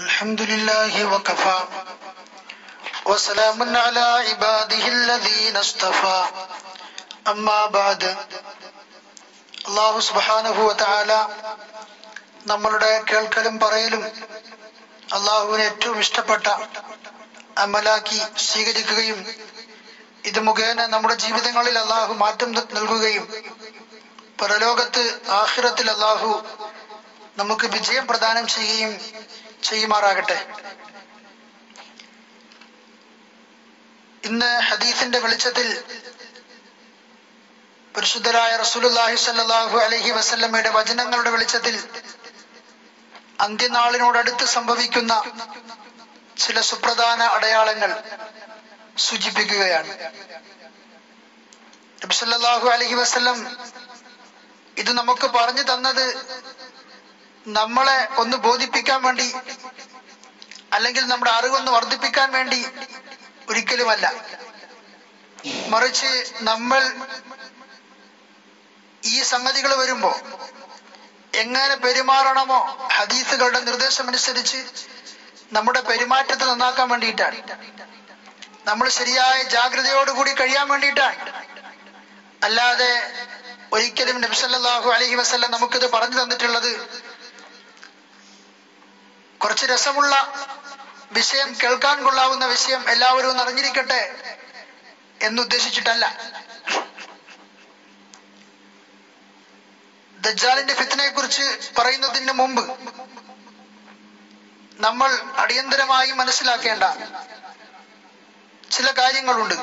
الحمد لله وكفى وسلام على عباده الذين اصطفى أما بعد അള്ളാഹു സുബാനഹു വതആല നമ്മളുടെ കേൾക്കലും പറയലും അള്ളാഹുവിന് ഏറ്റവും ഇഷ്ടപ്പെട്ട അമലാക്കി സ്വീകരിക്കുകയും ഇത് മുഖേന നമ്മുടെ ജീവിതങ്ങളിൽ അള്ളാഹു മാറ്റം നൽകുകയും പരലോകത്ത് ആഖിറത്തിൽ അള്ളാഹു നമുക്ക് വിജയം പ്രദാനം ചെയ്യുകയും ചെയ്യുമാറാകട്ടെ ഇന്ന് ഹദീസിന്റെ വെളിച്ചത്തിൽ പരിശുദ്ധരായ റസൂലുള്ളാഹി സ്വല്ലല്ലാഹു അലൈഹി വസല്ലമയുടെ വചനങ്ങളുടെ വെളിച്ചത്തിൽ അന്ത്യനാളിനോടടുത്ത് സംഭവിക്കുന്ന ചില സുപ്രധാന അടയാളങ്ങൾ സൂചിപ്പിക്കുകയാണ് നബി സല്ലല്ലാഹു അലൈഹി വസല്ലം ഇത് നമുക്ക് പറഞ്ഞു തന്നത് നമ്മളെ ഒന്ന് ബോധിപ്പിക്കാൻ വേണ്ടി അല്ലെങ്കിൽ നമ്മുടെ അറിവൊന്ന് വർദ്ധിപ്പിക്കാൻ വേണ്ടി ഒരിക്കലുമല്ല മറിച്ച് നമ്മൾ ഈ സംഗതികൾ വരുമ്പോ എങ്ങനെ പെരുമാറണമോ ഹദീസുകളുടെ നിർദ്ദേശമനുസരിച്ച് നമ്മുടെ പെരുമാറ്റത്തെ നന്നാക്കാൻ വേണ്ടിയിട്ടാണ് നമ്മൾ ശരിയായ ജാഗ്രതയോടുകൂടി കഴിയാൻ വേണ്ടിയിട്ടാണ് അല്ലാതെ ഒരിക്കലും നബിസല്ലാഹു അലഹി വസ്ല്ലം നമുക്കിത് പറഞ്ഞു തന്നിട്ടുള്ളത് കുറച്ച് രസമുള്ള വിഷയം കേൾക്കാൻ കൊള്ളാവുന്ന വിഷയം എല്ലാവരും ഒന്ന് അറിഞ്ഞിരിക്കട്ടെ എന്നുദ്ദേശിച്ചിട്ടല്ല ദജ്ജാലിന്റെ ഫിത്തിനെ കുറിച്ച് പറയുന്നതിന് മുമ്പ് നമ്മൾ അടിയന്തരമായി മനസ്സിലാക്കേണ്ട ചില കാര്യങ്ങളുണ്ട്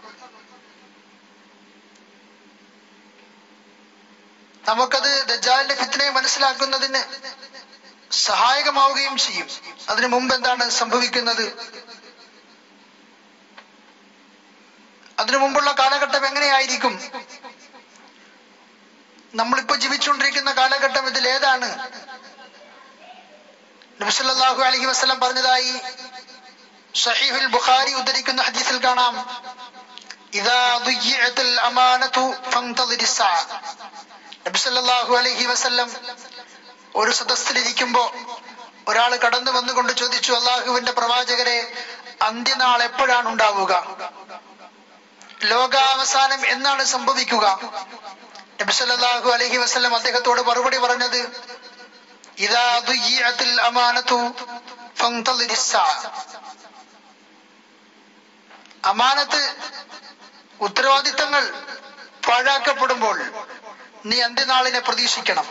നമുക്കത് ദജ്ജാലിന്റെ ഫിത്തിനെ മനസ്സിലാക്കുന്നതിന് സഹായകമാവുകയും ചെയ്യും അതിനു മുമ്പ് എന്താണ് സംഭവിക്കുന്നത് അതിനു മുമ്പുള്ള കാലഘട്ടം എങ്ങനെയായിരിക്കും നമ്മളിപ്പോ ജീവിച്ചുകൊണ്ടിരിക്കുന്ന കാലഘട്ടം ഇതിൽ ഏതാണ് നബിസല്ലാഹു അലഹി വസ്ലം പറഞ്ഞതായി ഷഹീഹുൽ ബുഖാരി ഉദ്ധരിക്കുന്ന ഹദീസിൽ കാണാം ഇതാ അമാനതു നബിസല്ലാഹു അലഹി വസ്ല്ലം ഒരു സദസ്സിലിരിക്കുമ്പോ ഒരാൾ കടന്നു വന്നുകൊണ്ട് ചോദിച്ചു അള്ളാഹുവിന്റെ പ്രവാചകരെ അന്ത്യനാൾ എപ്പോഴാണ് ഉണ്ടാവുക ലോകാവസാനം എന്നാണ് സംഭവിക്കുക നബിസല്ലാഹു അലഹി വസ്ലം അദ്ദേഹത്തോട് മറുപടി പറഞ്ഞത് ഇതാ അമാനത്തു അമാനത്ത് ഉത്തരവാദിത്തങ്ങൾ പാഴാക്കപ്പെടുമ്പോൾ നീ അന്ത്യനാളിനെ പ്രതീക്ഷിക്കണം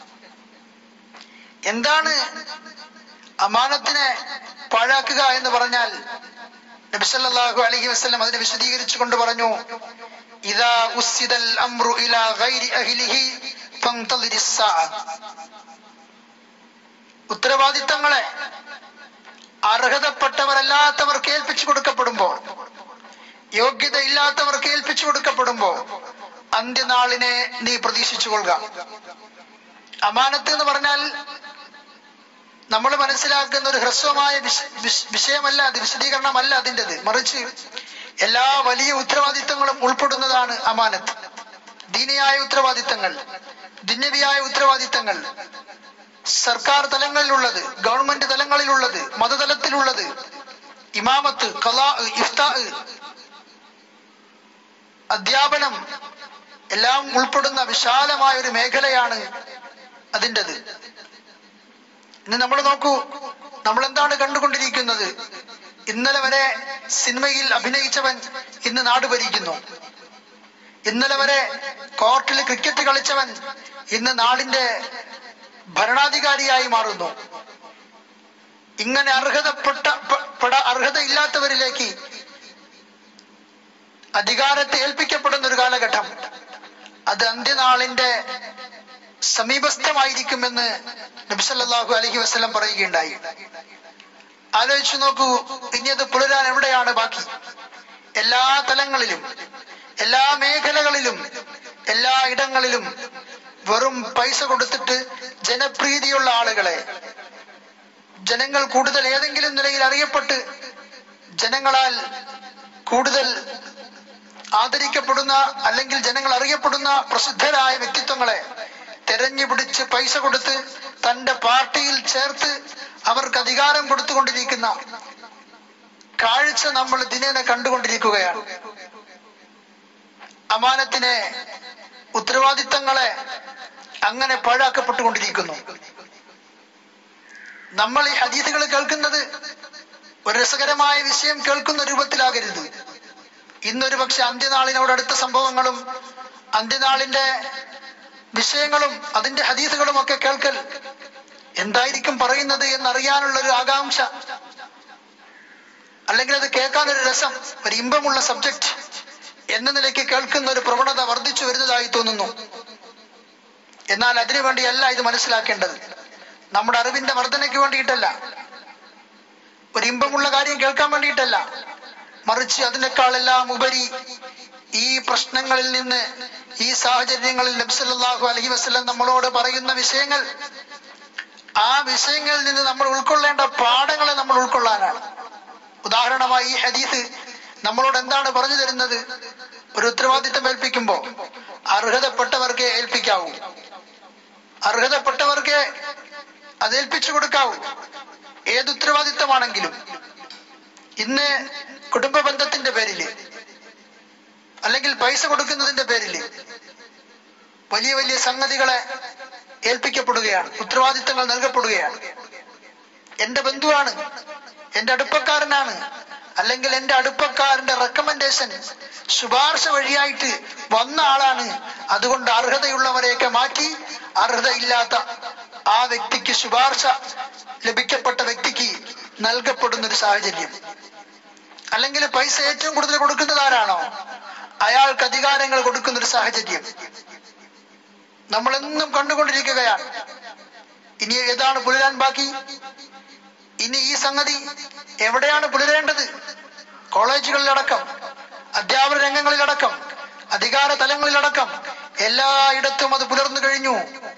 എന്താണ് അമാനത്തിനെ പാഴാക്കുക എന്ന് പറഞ്ഞാൽ നബിസല്ലാഹു അലഹി വസ്ലം അതിനെ വിശദീകരിച്ചു കൊണ്ട് പറഞ്ഞു ഇതാ ഉസ്സിദൽ അംറു ഇലാ ഗൈരി അഹ്ലിഹി ഉത്തരവാദിത്തങ്ങളെ അർഹതപ്പെട്ടവരല്ലാത്തവർക്ക് ഏൽപ്പിച്ചു കൊടുക്കപ്പെടുമ്പോൾ യോഗ്യത ഇല്ലാത്തവർക്ക് ഏൽപ്പിച്ചു കൊടുക്കപ്പെടുമ്പോ അന്ത്യനാളിനെ നീ പ്രതീക്ഷിച്ചു കൊള്ളുക അമാനത്ത് എന്ന് പറഞ്ഞാൽ നമ്മൾ മനസ്സിലാക്കുന്ന ഒരു ഹ്രസ്വമായ വിഷയമല്ല അത് വിശദീകരണമല്ല അതിൻ്റെത് മറിച്ച് എല്ലാ വലിയ ഉത്തരവാദിത്തങ്ങളും ഉൾപ്പെടുന്നതാണ് അമാനത്ത് ദീനിയായ ഉത്തരവാദിത്തങ്ങൾ ദിന്യവിയായ ഉത്തരവാദിത്തങ്ങൾ സർക്കാർ തലങ്ങളിലുള്ളത് ഗവൺമെന്റ് തലങ്ങളിലുള്ളത് മതതലത്തിലുള്ളത് ഇമാമത്ത് കലാ ഇഫ്താ അധ്യാപനം എല്ലാം ഉൾപ്പെടുന്ന വിശാലമായ ഒരു മേഖലയാണ് അതിൻ്റെത് ഇന്ന് നമ്മൾ നോക്കൂ നമ്മൾ എന്താണ് കണ്ടുകൊണ്ടിരിക്കുന്നത് ഇന്നലെ വരെ സിനിമയിൽ അഭിനയിച്ചവൻ ഇന്ന് നാട് ഭരിക്കുന്നു ഇന്നലെ വരെ കോർട്ടിൽ ക്രിക്കറ്റ് കളിച്ചവൻ ഇന്ന് നാടിന്റെ ഭരണാധികാരിയായി മാറുന്നു ഇങ്ങനെ അർഹതപ്പെട്ട അർഹതയില്ലാത്തവരിലേക്ക് അധികാരത്തെ ഏൽപ്പിക്കപ്പെടുന്ന ഒരു കാലഘട്ടം അത് അന്ത്യനാളിന്റെ സമീപസ്ഥമായിരിക്കുമെന്ന് നബിസല്ലാഹു അലഹി വസ്ലം പറയുകയുണ്ടായി ആലോചിച്ചു നോക്കൂ ഇനി അത് പുലരാൻ എവിടെയാണ് ബാക്കി എല്ലാ തലങ്ങളിലും എല്ലാ മേഖലകളിലും എല്ലാ ഇടങ്ങളിലും വെറും പൈസ കൊടുത്തിട്ട് ജനപ്രീതിയുള്ള ആളുകളെ ജനങ്ങൾ കൂടുതൽ ഏതെങ്കിലും നിലയിൽ അറിയപ്പെട്ട് ജനങ്ങളാൽ കൂടുതൽ ആദരിക്കപ്പെടുന്ന അല്ലെങ്കിൽ ജനങ്ങൾ അറിയപ്പെടുന്ന പ്രസിദ്ധരായ വ്യക്തിത്വങ്ങളെ തെരഞ്ഞു പിടിച്ച് പൈസ കൊടുത്ത് തന്റെ പാർട്ടിയിൽ ചേർത്ത് അവർക്ക് അധികാരം കൊടുത്തുകൊണ്ടിരിക്കുന്ന കാഴ്ച നമ്മൾ ദിനേന കണ്ടുകൊണ്ടിരിക്കുകയാണ് അമാനത്തിനെ ഉത്തരവാദിത്തങ്ങളെ അങ്ങനെ പാഴാക്കപ്പെട്ടുകൊണ്ടിരിക്കുന്നു നമ്മൾ ഈ ഹദീസുകൾ കേൾക്കുന്നത് ഒരു രസകരമായ വിഷയം കേൾക്കുന്ന രൂപത്തിലാകരുത് ഇന്നൊരു പക്ഷെ അന്ത്യനാളിനോട് അടുത്ത സംഭവങ്ങളും അന്ത്യനാളിന്റെ വിഷയങ്ങളും അതിന്റെ ഹദീസുകളും ഒക്കെ കേൾക്കൽ എന്തായിരിക്കും പറയുന്നത് എന്നറിയാനുള്ള ഒരു ആകാംക്ഷ അല്ലെങ്കിൽ അത് കേൾക്കാൻ ഒരു രസം ഒരു ഇമ്പമുള്ള സബ്ജക്റ്റ് എന്ന നിലയ്ക്ക് കേൾക്കുന്ന ഒരു പ്രവണത വർദ്ധിച്ചു വരുന്നതായി തോന്നുന്നു എന്നാൽ അതിനുവേണ്ടിയല്ല ഇത് മനസ്സിലാക്കേണ്ടത് നമ്മുടെ അറിവിന്റെ വർധനയ്ക്ക് വേണ്ടിയിട്ടല്ല ഒരു ഇമ്പമുള്ള കാര്യം കേൾക്കാൻ വേണ്ടിയിട്ടല്ല മറിച്ച് അതിനേക്കാളെല്ലാം ഉപരി ഈ പ്രശ്നങ്ങളിൽ നിന്ന് ഈ സാഹചര്യങ്ങളിൽ നബ്സല്ലാഹു അലഹി വസ്ലം നമ്മളോട് പറയുന്ന വിഷയങ്ങൾ ആ വിഷയങ്ങളിൽ നിന്ന് നമ്മൾ ഉൾക്കൊള്ളേണ്ട പാഠങ്ങളെ നമ്മൾ ഉൾക്കൊള്ളാനാണ് ഉദാഹരണമായി ഈ ഹദീസ് നമ്മളോട് എന്താണ് പറഞ്ഞു തരുന്നത് ഒരു ഉത്തരവാദിത്തം ഏൽപ്പിക്കുമ്പോ അർഹതപ്പെട്ടവർക്ക് ഏൽപ്പിക്കാവൂ അർഹതപ്പെട്ടവർക്ക് അത് ഏൽപ്പിച്ചു കൊടുക്കാവൂ ഏത് ഉത്തരവാദിത്തമാണെങ്കിലും ഇന്ന് കുടുംബ ബന്ധത്തിന്റെ പേരില് അല്ലെങ്കിൽ പൈസ കൊടുക്കുന്നതിന്റെ പേരില് വലിയ വലിയ സംഗതികളെ ഏൽപ്പിക്കപ്പെടുകയാണ് ഉത്തരവാദിത്തങ്ങൾ നൽകപ്പെടുകയാണ് എന്റെ ബന്ധുവാണ് എന്റെ അടുപ്പക്കാരനാണ് അല്ലെങ്കിൽ എന്റെ അടുപ്പക്കാരന്റെ റെക്കമെൻഡേഷൻ ശുപാർശ വഴിയായിട്ട് വന്ന ആളാണ് അതുകൊണ്ട് അർഹതയുള്ളവരെയൊക്കെ മാറ്റി അർഹതയില്ലാത്ത ആ വ്യക്തിക്ക് ശുപാർശ ലഭിക്കപ്പെട്ട വ്യക്തിക്ക് നൽകപ്പെടുന്ന ഒരു സാഹചര്യം അല്ലെങ്കിൽ പൈസ ഏറ്റവും കൂടുതൽ കൊടുക്കുന്നത് ആരാണോ അയാൾക്ക് അധികാരങ്ങൾ കൊടുക്കുന്ന ഒരു സാഹചര്യം നമ്മൾ എന്നും കണ്ടുകൊണ്ടിരിക്കുകയാണ് ഇനി ഏതാണ് പുലരാൻ ബാക്കി ഇനി ഈ സംഗതി എവിടെയാണ് പുലരേണ്ടത് കോളേജുകളിലടക്കം അധ്യാപന രംഗങ്ങളിലടക്കം അധികാര തലങ്ങളിലടക്കം എല്ലായിടത്തും അത് പുലർന്നു കഴിഞ്ഞു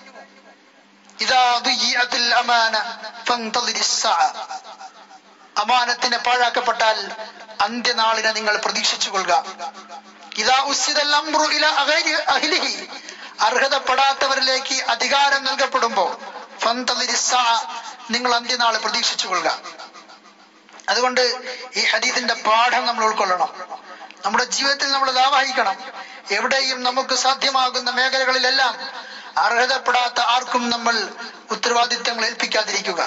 ഇതാ ദുയ്യത്തിൽ അമാന ഫന്തളിരി സ്സഅ. അമാനത്തിനെ പാഴാക്കപ്പെട്ടാൽ അന്ത്യനാളിനെ നിങ്ങൾ പ്രതീക്ഷിച്ചു കൊള്ളുക ഇതാ ഉസ്സിദൽ അംറു ഇല അഗൈരി അഹ്ലിഹി. അർഹതപ്പെടാത്തവരിലേക്ക് അധികാരം നൽകപ്പെടുമ്പോ ഫന്തളിരി സ്സഅ. നിങ്ങൾ അന്ത്യനാള് പ്രതീക്ഷിച്ചു കൊള്ളുക അതുകൊണ്ട് ഈ ഹദീസിന്റെ പാഠം നമ്മൾ ഉൾക്കൊള്ളണം നമ്മുടെ ജീവിതത്തിൽ നമ്മൾ അത് ആവാഹിക്കണം എവിടെയും നമുക്ക് സാധ്യമാകുന്ന മേഖലകളിലെല്ലാം അർഹതപ്പെടാത്ത ആർക്കും നമ്മൾ ഉത്തരവാദിത്തങ്ങൾ ഏൽപ്പിക്കാതിരിക്കുക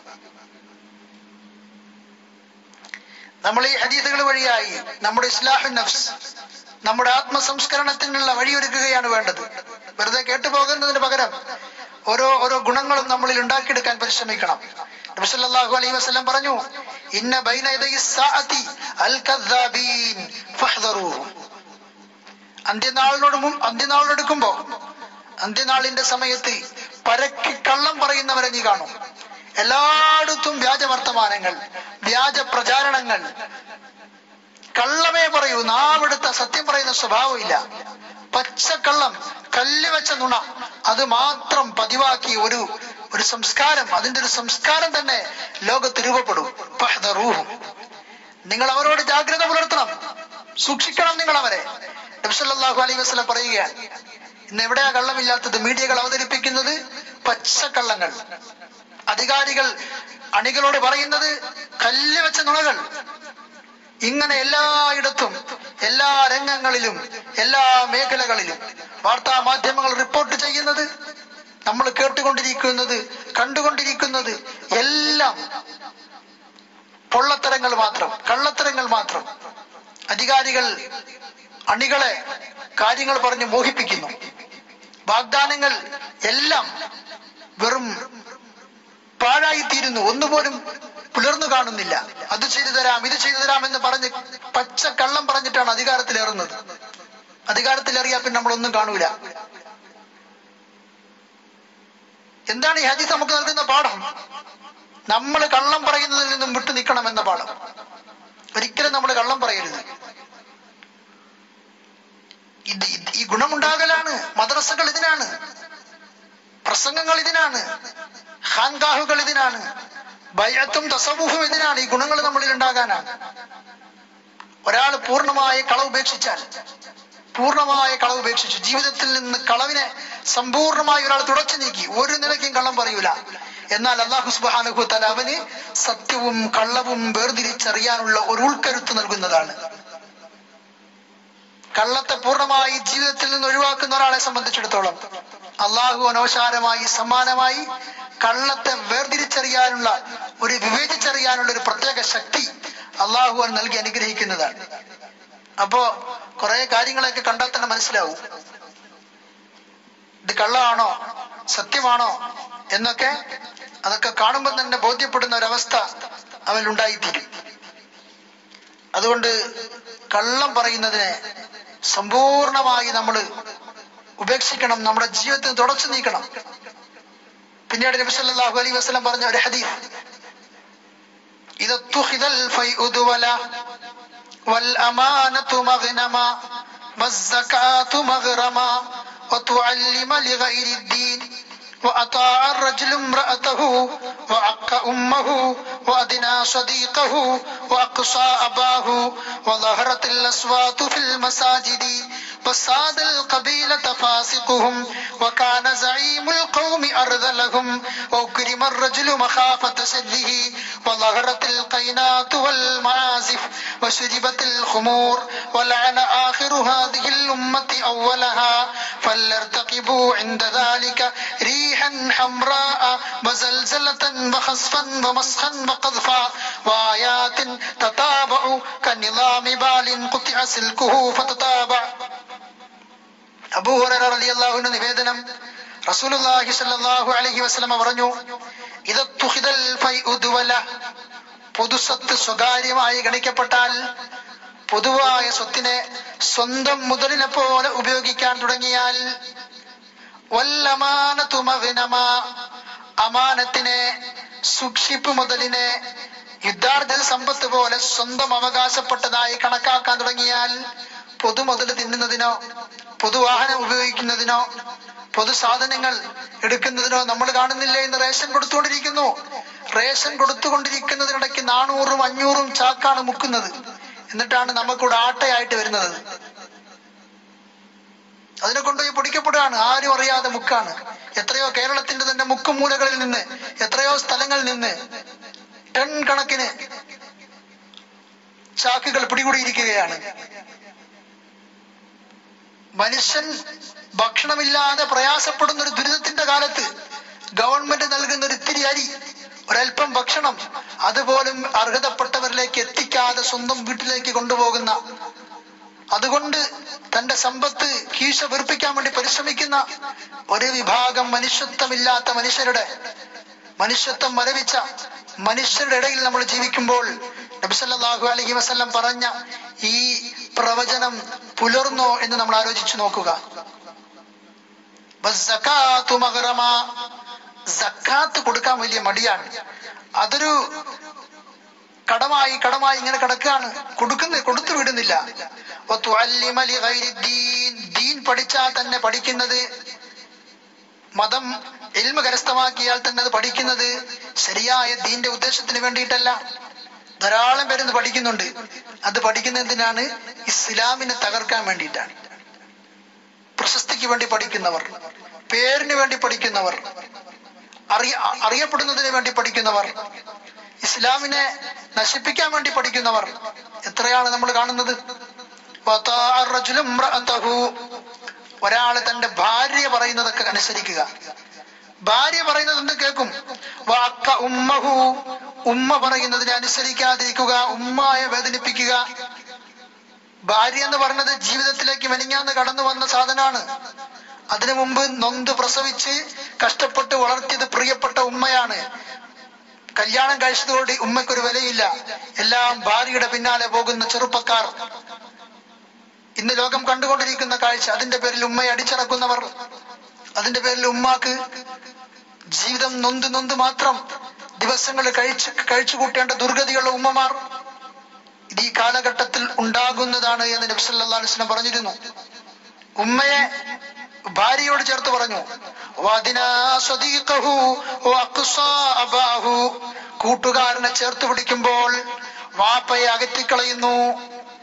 നമ്മൾ ഈ ഹദീസുകൾ വഴിയായി നമ്മുടെ ഇസ്ലാഹു നഫ്സ് നമ്മുടെ ആത്മസംസ്കരണത്തിനുള്ള വഴിയൊരുക്കുകയാണ് വേണ്ടത് വെറുതെ കേട്ടു പോകുന്നതിന് പകരം ഓരോ ഓരോ ഗുണങ്ങളും നമ്മളിൽ ഉണ്ടാക്കിയെടുക്കാൻ പരിശ്രമിക്കണം നബി സല്ലല്ലാഹു അലൈഹി വസല്ലം പറഞ്ഞു ഇന്ന ബൈന യദയി സ്സാഅതി അൽ കദ്ദാബീൻ ഫഹ്ദറൂഹും അന്ത്യനാളിനോട് മുൻ അന്ത്യനാളിനെടുക്കുമ്പോ അന്ത്യനാളിന്റെ സമയത്ത് പരക്കി കള്ളം പറയുന്നവരെ നീ കാണും എല്ലായിടത്തും വ്യാജ വർത്തമാനങ്ങൾ വ്യാജ പ്രചാരണങ്ങൾ കള്ളമേ പറയൂ നാവെടുത്ത സത്യം പറയുന്ന സ്വഭാവമില്ല പച്ചക്കള്ളം കല്ല് വെച്ച നുണ അത് മാത്രം പതിവാക്കി ഒരു ഒരു സംസ്കാരം അതിന്റെ ഒരു സംസ്കാരം തന്നെ ലോകത്ത് രൂപപ്പെടും ഫഹ്ദറൂഹും. നിങ്ങൾ അവരോട് ജാഗ്രത പുലർത്തണം സൂക്ഷിക്കണം നിങ്ങൾ അവരെ നബ്സല്ലാഹു അലൈഹി വസ്ലം പറയുകയാണ് ഇന്ന് എവിടെയാ കള്ളമില്ലാത്തത് മീഡിയകൾ അവതരിപ്പിക്കുന്നത് പച്ചക്കള്ളങ്ങൾ അധികാരികൾ അണികളോട് പറയുന്നത് കല്ല് വെച്ച നുണകൾ ഇങ്ങനെ എല്ലായിടത്തും എല്ലാ രംഗങ്ങളിലും എല്ലാ മേഖലകളിലും വാർത്താ മാധ്യമങ്ങൾ റിപ്പോർട്ട് ചെയ്യുന്നത് നമ്മൾ കേട്ടുകൊണ്ടിരിക്കുന്നത് കണ്ടുകൊണ്ടിരിക്കുന്നത് എല്ലാം പൊള്ളത്തരങ്ങൾ മാത്രം കള്ളത്തരങ്ങൾ മാത്രം അധികാരികൾ അണികളെ കാര്യങ്ങൾ പറഞ്ഞ് മോഹിപ്പിക്കുന്നു വാഗ്ദാനങ്ങൾ എല്ലാം വെറും പാഴായിത്തീരുന്നു ഒന്നുപോലും പുലർന്നു കാണുന്നില്ല അത് ചെയ്തു തരാം ഇത് ചെയ്തു തരാം എന്ന് പറഞ്ഞ് പച്ച കള്ളം പറഞ്ഞിട്ടാണ് അധികാരത്തിലേറുന്നത് അധികാരത്തിലേറിയാൽ പിന്നെ നമ്മളൊന്നും കാണൂല എന്താണ് ഈ ഹദീസ് നമുക്ക് നൽകുന്ന പാഠം നമ്മൾ കള്ളം പറയുന്നതിൽ നിന്നും വിട്ടു നിൽക്കണം എന്ന പാഠം ഒരിക്കലും നമ്മൾ കള്ളം പറയരുത് ഇത് ഇത് ഈ ഗുണമുണ്ടാകലാണ് മദ്രസകൾ ഇതിനാണ് പ്രസംഗങ്ങൾ ഇതിനാണ് ഖാൻകാഹുകൾ ഇതിനാണ് ബയത്തും തസവുഹും ഇതിനാണ് ഈ ഗുണങ്ങൾ നമ്മളിൽ ഉണ്ടാകാനാണ് ഒരാൾ പൂർണ്ണമായി കള ഉപേക്ഷിച്ചാൽ പൂർണ്ണമായ കളവ് ഉപേക്ഷിച്ചു ജീവിതത്തിൽ നിന്ന് കളവിനെ സമ്പൂർണ്ണമായി ഒരാൾ തുടച്ചു നീക്കി ഒരു നിലയ്ക്കും കള്ളം പറയൂല എന്നാൽ അള്ളാഹു സുബാനുഹു തല അവന് സത്യവും കള്ളവും വേർതിരിച്ചറിയാനുള്ള ഒരു ഉൾക്കരുത്ത് നൽകുന്നതാണ് കള്ളത്തെ പൂർണ്ണമായി ജീവിതത്തിൽ നിന്ന് ഒഴിവാക്കുന്ന ഒരാളെ സംബന്ധിച്ചിടത്തോളം അള്ളാഹു അനോശാരമായി സമ്മാനമായി കള്ളത്തെ വേർതിരിച്ചറിയാനുള്ള ഒരു വിവേചിച്ചറിയാനുള്ള ഒരു പ്രത്യേക ശക്തി അള്ളാഹു അവൻ നൽകി അനുഗ്രഹിക്കുന്നതാണ് അപ്പോ കുറെ കാര്യങ്ങളൊക്കെ കണ്ടാൽ തന്നെ മനസ്സിലാവും ഇത് കള്ളമാണോ സത്യമാണോ എന്നൊക്കെ അതൊക്കെ കാണുമ്പോൾ തന്നെ ബോധ്യപ്പെടുന്ന ഒരവസ്ഥ അവൻ ഉണ്ടായിത്തീരും അതുകൊണ്ട് കള്ളം പറയുന്നതിനെ സമ്പൂർണമായി നമ്മൾ ഉപേക്ഷിക്കണം നമ്മുടെ ജീവിതത്തിൽ തുടച്ചു നീക്കണം പിന്നീട് നബി സല്ലല്ലാഹു അലൈഹി വസല്ലം പറഞ്ഞ ഒരു ഹദീസ് ഇദ തുഖിദൽ ഫൈഉദു വല വൽ അമാനതു മഗ്നമ والزكاة مغرما وتعلم لغير الدين وأطاع الرجل امرأته وعق أمه وأدنى صديقه وأقصى أباه وظهرت الأصوات في المساجد وساد القبيلة فاسقهم وكان زعيم القوم أرذلهم وأكرم الرجل مخافة شره وظهرت القينات والمعازف وشربت الخمور ولعن آخر هذه الأمة أولها فليرتقبوا عند ذلك ريحا حمراء وزلزلة وخسفا ومسخا وقذفا وآيات تتابع كنظام بال قطع سلكه فتتابع അബൂ ഹുറൈറ റളിയല്ലാഹുവിന്റെ നിവേദനം റസൂലുള്ളാഹി സ്വല്ലല്ലാഹു അലൈഹി വസല്ലമ പറഞ്ഞു ഇത് തുഹിദൽ ഫൈഉദു വല പൊതുസ്വത്ത് സ്വകാര്യമായി ഗണിക്കപ്പെട്ടാൽ പൊതുവായ സ്വത്തിനെ സ്വന്തം മുതലിനെ പോലെ ഉപയോഗിക്കാൻ തുടങ്ങിയാൽ വല്ലമാനതു മഗ്നമ അമാനത്തിനെ സൂക്ഷിപ്പ് മുതലിനെ യുദ്ധാർത്ഥ സമ്പത്ത് പോലെ സ്വന്തം അവകാശപ്പെട്ടതായി കണക്കാക്കാൻ തുടങ്ങിയാൽ പൊതുമുതൽ തിന്നുന്നതിനോ പൊതുവാഹനം ഉപയോഗിക്കുന്നതിനോ പൊതു സാധനങ്ങൾ എടുക്കുന്നതിനോ നമ്മൾ കാണുന്നില്ലേ ഇന്ന് റേഷൻ കൊടുത്തുകൊണ്ടിരിക്കുന്നു റേഷൻ കൊടുത്തുകൊണ്ടിരിക്കുന്നതിനിടയ്ക്ക് നാനൂറും അഞ്ഞൂറും ചാക്കാണ് മുക്കുന്നത് എന്നിട്ടാണ് നമുക്കിവിടെ ആട്ടയായിട്ട് വരുന്നത് അതിനെ കൊണ്ടുപോയി പൊടിക്കപ്പെടുകയാണ് ആരും അറിയാതെ മുക്കാണ് എത്രയോ കേരളത്തിന്റെ തന്നെ മുക്കും മൂലകളിൽ നിന്ന് എത്രയോ സ്ഥലങ്ങളിൽ നിന്ന് ടൺ കണക്കിന് ചാക്കുകൾ പിടികൂടിയിരിക്കുകയാണ് മനുഷ്യൻ ഭക്ഷണമില്ലാതെ പ്രയാസപ്പെടുന്ന ഒരു ദുരിതത്തിന്റെ കാലത്ത് ഗവൺമെന്റ് നൽകുന്ന ഒരു ഇത്തിരി അരി ഒരൽപ്പം ഭക്ഷണം അതുപോലും അർഹതപ്പെട്ടവരിലേക്ക് എത്തിക്കാതെ സ്വന്തം വീട്ടിലേക്ക് കൊണ്ടുപോകുന്ന അതുകൊണ്ട് തന്റെ സമ്പത്ത് കീശ വീർപ്പിക്കാൻ വേണ്ടി പരിശ്രമിക്കുന്ന ഒരു വിഭാഗം മനുഷ്യത്വമില്ലാത്ത മനുഷ്യരുടെ മനുഷ്യത്വം മരവിച്ച മനുഷ്യരുടെ ഇടയിൽ നമ്മൾ ജീവിക്കുമ്പോൾ നബിസല്ലാഹു അലഹി വസ്ല്ലം പറഞ്ഞ ഈ പ്രവചനം പുലർന്നോ എന്ന് നമ്മൾ ആലോചിച്ചു നോക്കുക വസ്സകാത്തു മഗ്റമ. സക്കാത്ത് കൊടുക്കാൻ വലിയ മടിയാണ് അതൊരു കടമായി കടമായി ഇങ്ങനെ കിടക്കുകയാണ് കൊടുക്കുന്ന കൊടുത്തു വിടുന്നില്ല വതുഅല്ലിമ ലിഗൈരി ദീൻ. ദീൻ പഠിച്ചാൽ തന്നെ പഠിക്കുന്നത് മതം എൽമ കരസ്ഥമാക്കിയാൽ തന്നെ അത് പഠിക്കുന്നത് ശരിയായ ദീന്റെ ഉദ്ദേശത്തിന് വേണ്ടിയിട്ടല്ല ധാരാളം പേര് പഠിക്കുന്നുണ്ട് അത് പഠിക്കുന്നതിനാണ് ഇസ്ലാമിനെ തകർക്കാൻ വേണ്ടിയിട്ടാണ് പ്രശസ്തിക്ക് വേണ്ടി പഠിക്കുന്നവർ പേരിന് വേണ്ടി പഠിക്കുന്നവർ അറിയ അറിയപ്പെടുന്നതിന് വേണ്ടി പഠിക്കുന്നവർ ഇസ്ലാമിനെ നശിപ്പിക്കാൻ വേണ്ടി പഠിക്കുന്നവർ എത്രയാണ് നമ്മൾ കാണുന്നത് വതാഅ റജുലു ഇമ്രഅതഹു. ഒരാള് തന്റെ ഭാര്യ പറയുന്നതൊക്കെ അനുസരിക്കുക ഭാര്യ പറയുന്നത് എന്ത് കേൾക്കും വാക്ക ഉമ്മഹു ഉമ്മ പറയുന്നതിനെ അനുസരിക്കാതിരിക്കുക ഉമ്മയെ വേദനിപ്പിക്കുക ഭാര്യ എന്ന് പറഞ്ഞത് ജീവിതത്തിലേക്ക് മെനിങ്ങാന്ന് കടന്നു വന്ന സാധനമാണ് അതിനു മുമ്പ് നൊന്ത് പ്രസവിച്ച് കഷ്ടപ്പെട്ട് വളർത്തിയത് പ്രിയപ്പെട്ട ഉമ്മയാണ് കല്യാണം കഴിച്ചതോടെ ഉമ്മയ്ക്കൊരു വിലയില്ല എല്ലാം ഭാര്യയുടെ പിന്നാലെ പോകുന്ന ചെറുപ്പക്കാർ ഇന്ന് ലോകം കണ്ടുകൊണ്ടിരിക്കുന്ന കാഴ്ച അതിന്റെ പേരിൽ ഉമ്മയെ അടിച്ചിറക്കുന്നവർ അതിന്റെ പേരിൽ ഉമ്മാക്ക് ജീവിതം നൊന്ത് നൊന്ത് മാത്രം ദിവസങ്ങൾ കഴിച്ച് കഴിച്ചു കൂട്ടേണ്ട ദുർഗതിയുള്ള ഉമ്മമാർ ഇത് ഈ കാലഘട്ടത്തിൽ ഉണ്ടാകുന്നതാണ് എന്ന് നബി സല്ലല്ലാഹു അലൈഹി വസല്ലം പറഞ്ഞിരുന്നു ഉമ്മയെ ഭാര്യയോട് ചേർത്ത് പറഞ്ഞു വദിനാ സ്വദീഖഹു വഅഖ്സാ അബാഹു കൂട്ടുകാരനെ ചേർത്ത് പിടിക്കുമ്പോൾ വാപ്പയെ അകറ്റിക്കളയുന്നു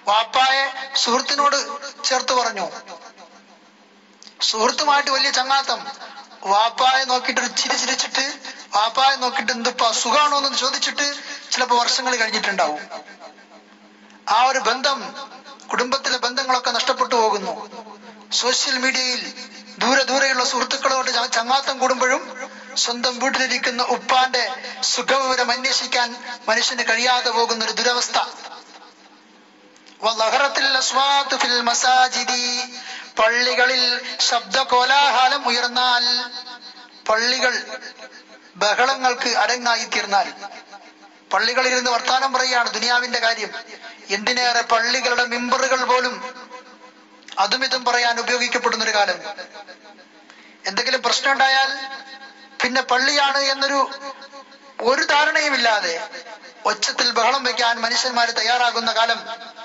വാപ്പായെ സുഹൃത്തിനോട് ചേർത്ത് പറഞ്ഞു സുഹൃത്തുമായിട്ട് വലിയ ചങ്ങാത്തം വാപ്പായെ നോക്കിയിട്ട് ഒരു ചിരി ചിരിച്ചിട്ട് വാപ്പായെ നോക്കിയിട്ട് എന്തുപ്പാ സുഖാണോ എന്ന് ചോദിച്ചിട്ട് ചിലപ്പോൾ വർഷങ്ങൾ കഴിഞ്ഞിട്ടുണ്ടാവും ആ ഒരു ബന്ധം കുടുംബത്തിലെ ബന്ധങ്ങളൊക്കെ നഷ്ടപ്പെട്ടു പോകുന്നു സോഷ്യൽ മീഡിയയിൽ ദൂരെ ദൂരെയുള്ള സുഹൃത്തുക്കളോട് ച- ചങ്ങാത്തം കൂടുമ്പോഴും സ്വന്തം വീട്ടിലിരിക്കുന്ന ഉപ്പാന്റെ സുഖവിവരം അന്വേഷിക്കാൻ മനുഷ്യന് കഴിയാതെ പോകുന്ന ഒരു ദുരവസ്ഥ വലഹറത്തിൽ അസ്വാത്ത് ഫിൽ മസാജിദി പള്ളികളിൽ ശബ്ദ കോലാഹലം ഉയർന്നാൽ പള്ളികൾ ബഹളങ്ങൾക്ക് അരങ്ങായി തീർന്നാൽ പള്ളികളിൽ ഇരുന്ന് വർത്താനം പറയുകയാണ് ദുനിയാവിന്റെ കാര്യം എന്തിനേറെ പള്ളികളുടെ മിമ്പറുകൾ പോലും അതും ഇതും പറയാൻ ഉപയോഗിക്കപ്പെടുന്ന ഒരു കാലം എന്തെങ്കിലും പ്രശ്നം ഉണ്ടായാൽ പിന്നെ പള്ളിയാണ് എന്നൊരു ഒരു ധാരണയുമില്ലാതെ ഒച്ചത്തിൽ ബഹളം വെക്കാൻ മനുഷ്യന്മാർ തയ്യാറാകുന്ന കാലം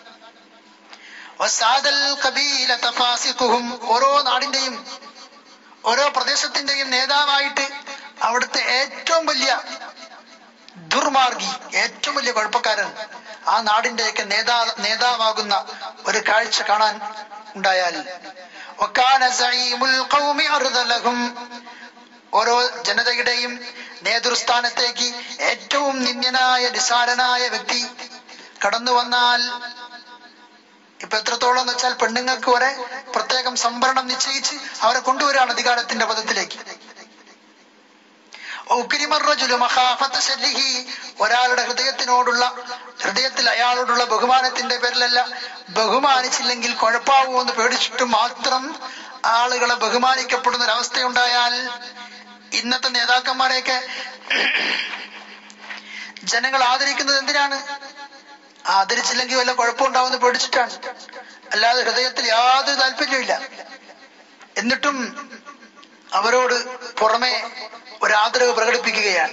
വസാദൽ ഖബീലത ഫാസിഖുഹും ഓരോ നാടിന്റെയും ഓരോ പ്രദേശത്തിന്റെയും നേതാവായിട്ട് അവിടുത്തെ ഏറ്റവും വലിയ ദുർമാർഗി ഏറ്റവും വലിയ കുഴപ്പക്കാരൻ ആ നാടിന്റെയൊക്കെ നേതാ നേതാവാകുന്ന ഒരു കാഴ്ച കാണാൻ ഉണ്ടായാൽ വക്കാന സഈമുൽ ഖൗമി അർദലഹും ഓരോ ജനതയുടെയും നേതൃസ്ഥാനത്തേക്ക് ഏറ്റവും നിന്ദ്യനായ നിസാരനായ വ്യക്തി കടന്നു വന്നാൽ ഇപ്പൊ എത്രത്തോളം എന്ന് വെച്ചാൽ പെണ്ണുങ്ങൾക്ക് വരെ പ്രത്യേകം സംവരണം നിശ്ചയിച്ച് അവരെ കൊണ്ടുവരാണ് അധികാരത്തിന്റെ പദത്തിലേക്ക് ഉക്രിമർറജുലു മഖാഫത്ത ശല്ലിഹി. ഒരാളുടെ ഹൃദയത്തിനോടുള്ള ഹൃദയത്തിൽ അയാളോടുള്ള ബഹുമാനത്തിന്റെ പേരിലല്ല ബഹുമാനിച്ചില്ലെങ്കിൽ കുഴപ്പാവൂ എന്ന് പേടിച്ചിട്ട് മാത്രം ആളുകളെ ബഹുമാനിക്കപ്പെടുന്ന ഒരവസ്ഥയുണ്ടായാൽ ഇന്നത്തെ നേതാക്കന്മാരെയൊക്കെ ജനങ്ങൾ ആദരിക്കുന്നത് എന്തിനാണ് ആദരിച്ചില്ലെങ്കിൽ വല്ല കുഴപ്പമുണ്ടാവുമെന്ന് പേടിച്ചിട്ടാണ് അല്ലാതെ ഹൃദയത്തിൽ യാതൊരു താല്പര്യമില്ല എന്നിട്ടും അവരോട് പുറമെ ഒരു ആദരവ് പ്രകടിപ്പിക്കുകയാണ്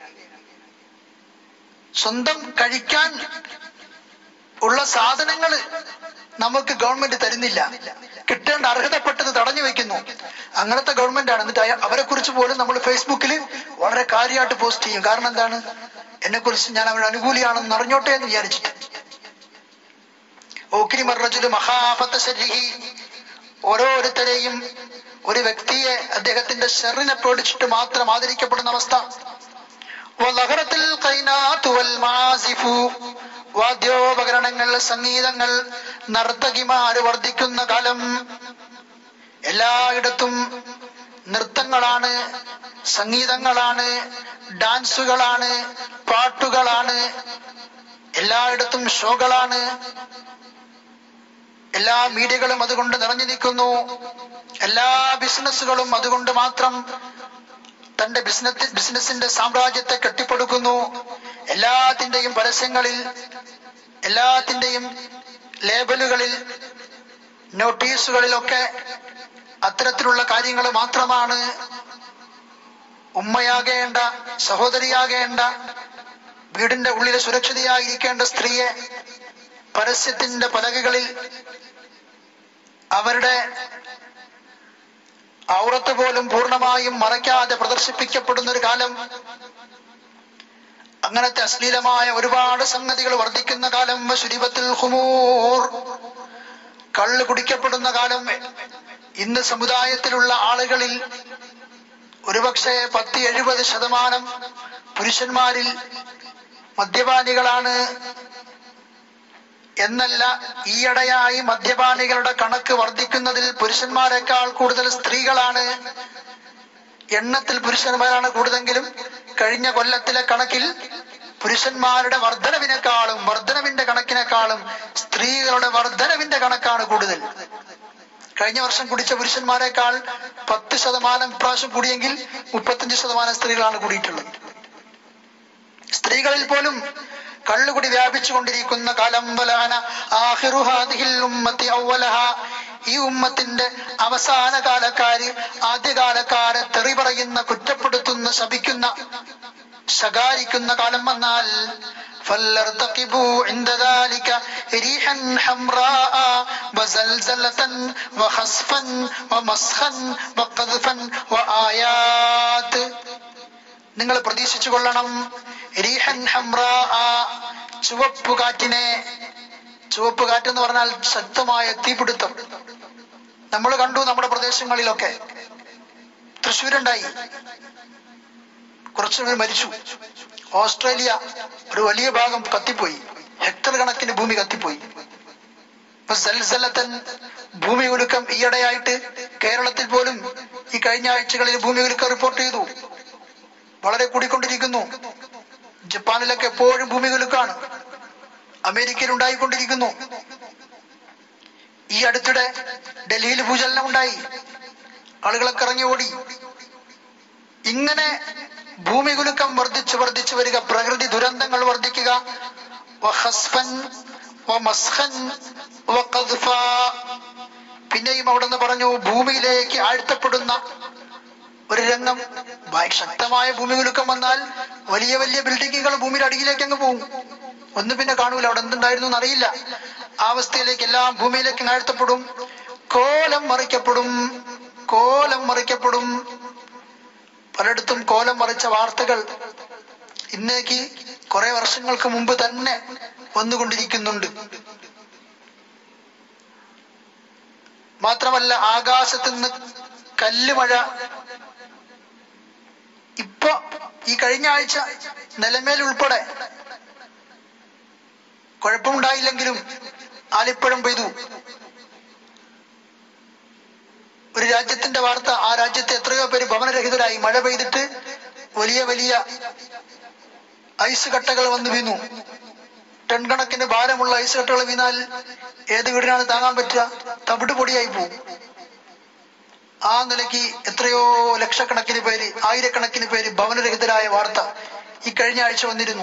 സ്വന്തം കഴിക്കാൻ ഉള്ള സാധനങ്ങൾ നമുക്ക് ഗവൺമെന്റ് തരുന്നില്ല കിട്ടേണ്ട അർഹതപ്പെട്ടത് തടഞ്ഞു വെക്കുന്നു അങ്ങനത്തെ ഗവൺമെന്റ് ആണ് എന്നിട്ട് അവരെ കുറിച്ച് പോലും നമ്മൾ ഫേസ്ബുക്കിൽ വളരെ കാര്യമായിട്ട് പോസ്റ്റ് ചെയ്യും കാരണം എന്താണ് എന്നെ കുറിച്ച് ഞാൻ അവരുടെ അനുകൂലിയാണെന്ന് അറിഞ്ഞോട്ടെ എന്ന് വിചാരിച്ചിട്ട് ഓക്കിരി മർറജുല് മഹാഫത്ത ശരീഹി ഓരോരുത്തരെയും ഒരു വ്യക്തിയെ അദ്ദേഹത്തിന്റെ ഷെറിനെ പേടിച്ചിട്ട് മാത്രം ആദരിക്കപ്പെടുന്ന അവസ്ഥ വലഹറത്തിൽ ഖൈനാത്തു വൽ മാസിഫു വാദ്യോപകരണങ്ങൾ സംഗീതങ്ങൾ നർത്തകിമാര് വർദ്ധിക്കുന്ന കാലം എല്ലായിടത്തും നൃത്തങ്ങളാണ് സംഗീതങ്ങളാണ് ഡാൻസുകളാണ് പാട്ടുകളാണ് എല്ലായിടത്തും ഷോകളാണ് എല്ലാ മീഡിയകളും അതുകൊണ്ട് നിറഞ്ഞു നിൽക്കുന്നു എല്ലാ ബിസിനസ്സുകളും അതുകൊണ്ട് മാത്രം തന്റെ ബിസിനസ് ബിസിനസിന്റെ സാമ്രാജ്യത്തെ കെട്ടിപ്പടുക്കുന്നു എല്ലാത്തിന്റെയും പരസ്യങ്ങളിൽ എല്ലാത്തിന്റെയും ലേബലുകളിൽ നോട്ടീസുകളിലൊക്കെ അത്തരത്തിലുള്ള കാര്യങ്ങൾ മാത്രമാണ് ഉമ്മയാകേണ്ട സഹോദരിയാകേണ്ട വീടിന്റെ ഉള്ളിൽ സുരക്ഷിതയായിരിക്കേണ്ട സ്ത്രീയെ പരസ്യത്തിന്റെ പലകകളിൽ അവരുടെ ഔറത്ത് പോലും പൂർണ്ണമായും മറയ്ക്കാതെ പ്രദർശിപ്പിക്കപ്പെടുന്ന ഒരു കാലം അങ്ങനത്തെ അശ്ലീലമായ ഒരുപാട് സംഗതികൾ വർദ്ധിക്കുന്ന കാലം ശുരിപത്തിൽ ഹുമൂർ കള്ള് കുടിക്കപ്പെടുന്ന കാലം ഇന്ന് സമുദായത്തിലുള്ള ആളുകളിൽ ഒരുപക്ഷെ പത്ത് എഴുപത് ശതമാനം പുരുഷന്മാരിൽ മദ്യപാനികളാണ് എന്നല്ല ഈയിടെയായി മദ്യപാനികളുടെ കണക്ക് വർദ്ധിക്കുന്നതിൽ പുരുഷന്മാരെക്കാൾ കൂടുതൽ സ്ത്രീകളാണ് എണ്ണത്തിൽ പുരുഷന്മാരാണ് കൂടുതലെങ്കിലും കഴിഞ്ഞ കൊല്ലത്തിലെ കണക്കിൽ പുരുഷന്മാരുടെ വർധനവിനേക്കാളും വർധനവിന്റെ കണക്കിനേക്കാളും സ്ത്രീകളുടെ വർധനവിന്റെ കണക്കാണ് കൂടുതൽ കഴിഞ്ഞ വർഷം കുടിച്ച പുരുഷന്മാരെക്കാൾ പത്ത് ശതമാനം ഇപ്രാവശ്യം കൂടിയെങ്കിൽ മുപ്പത്തഞ്ച് ശതമാനം സ്ത്രീകളാണ് കൂടിയിട്ടുള്ളത് സ്ത്രീകളിൽ പോലും കള്ളുകുടി വ്യാപിച്ചു കൊണ്ടിരിക്കുന്ന കാലം വലാന ആഖിറു ഹാദിഹിൽ ഉമ്മത്തി അവലഹ ഈ ഉമ്മത്തിന്റെ അവസാന കാലക്കാര് ആദ്യകാലക്കാരെ തെറി പറയുന്ന കുറ്റപ്പെടുത്തുന്ന ശപിക്കുന്ന ശകാരിക്കുന്ന കാലം വന്നാൽ فليرتقبوا عند ذلك ريحا حمراء وزلزلة وخسفا ومسخا وقذفا وآيات നിങ്ങൾ പ്രതീക്ഷിച്ചു കൊള്ളണം റീഹൻ ഹംറ ചുവപ്പ് കാറ്റിനെ ചുവപ്പ് കാറ്റെന്ന് പറഞ്ഞാൽ ശക്തമായ തീപിടുത്തം നമ്മൾ കണ്ടു നമ്മുടെ പ്രദേശങ്ങളിലൊക്കെ തൃശ്ശൂരുണ്ടായി കുറച്ചുപേർ മരിച്ചു ഓസ്ട്രേലിയ ഒരു വലിയ ഭാഗം കത്തിപ്പോയി ഹെക്ടർ കണക്കിന് ഭൂമി കത്തിപ്പോയി ഇപ്പൊ സൽസലത്തൻ ഭൂമി കുലുക്കം ഈയിടെയായിട്ട് കേരളത്തിൽ പോലും ഈ കഴിഞ്ഞ ആഴ്ചകളിൽ ഭൂമി കുലുക്കം റിപ്പോർട്ട് ചെയ്തു വളരെ കൂടിക്കൊണ്ടിരിക്കുന്നു ജപ്പാനിലൊക്കെ എപ്പോഴും ഭൂമി കുലുക്കാണ് അമേരിക്കയിൽ ഉണ്ടായിക്കൊണ്ടിരിക്കുന്നു ഈ അടുത്തിടെ ഡൽഹിയിൽ ഭൂചലനം ഉണ്ടായി ആളുകളൊക്കെ ഇറങ്ങി ഓടി ഇങ്ങനെ ഭൂമി കുലുക്കം വർദ്ധിച്ചു വർദ്ധിച്ചു വരിക പ്രകൃതി ദുരന്തങ്ങൾ വർദ്ധിക്കുക വഹസ്ഫൻ വമസ്ഖൻ വഖദ്ഫ. പിന്നെയും അവിടെ നിന്ന് പറഞ്ഞു ഭൂമിയിലേക്ക് ആഴ്ത്തപ്പെടുന്ന ഒരു രംഗം ഭയ- ശക്തമായ ഭൂമി കുലുക്കം വന്നാൽ വലിയ വലിയ ബിൽഡിങ്ങുകൾ ഭൂമിയുടെ അടിയിലേക്ക് അങ്ങ് പോകും ഒന്നും പിന്നെ കാണൂല അവിടെ എന്തുണ്ടായിരുന്നു എന്നറിയില്ല ആ അവസ്ഥയിലേക്ക് എല്ലാം ഭൂമിയിലേക്ക് അങ്ങ് ആഴ്ത്തപ്പെടും കോലം മറിക്കപ്പെടും കോലം മറിക്കപ്പെടും പലയിടത്തും കോലം മറിച്ച വാർത്തകൾ ഇന്നേക്ക് കുറെ വർഷങ്ങൾക്ക് മുമ്പ് തന്നെ വന്നുകൊണ്ടിരിക്കുന്നുണ്ട് മാത്രമല്ല ആകാശത്ത് നിന്ന് കല്ലുമഴ ഇപ്പൊ ഈ കഴിഞ്ഞ ആഴ്ച നിലമേൽ ഉൾപ്പെടെ കുഴപ്പമുണ്ടായില്ലെങ്കിലും ആലിപ്പഴം പെയ്തു ഒരു രാജ്യത്തിന്റെ വാർത്ത ആ രാജ്യത്തെ എത്രയോ പേര് ഭവനരഹിതരായി മഴ പെയ്തിട്ട് വലിയ വലിയ ഐസ് കട്ടകൾ വന്നു വീണു ടൺ കണക്കിന് ഭാരമുള്ള ഐസ് കട്ടകൾ വീണാൽ ഏത് വീടിനാണ് താങ്ങാൻ പറ്റുക തവിട് പൊടിയായി പോകും ആ നിലയ്ക്ക് എത്രയോ ലക്ഷക്കണക്കിന് പേര് ആയിരക്കണക്കിന് പേര് ഭവനരഹിതരായ വാർത്ത ഈ കഴിഞ്ഞ ആഴ്ച വന്നിരുന്നു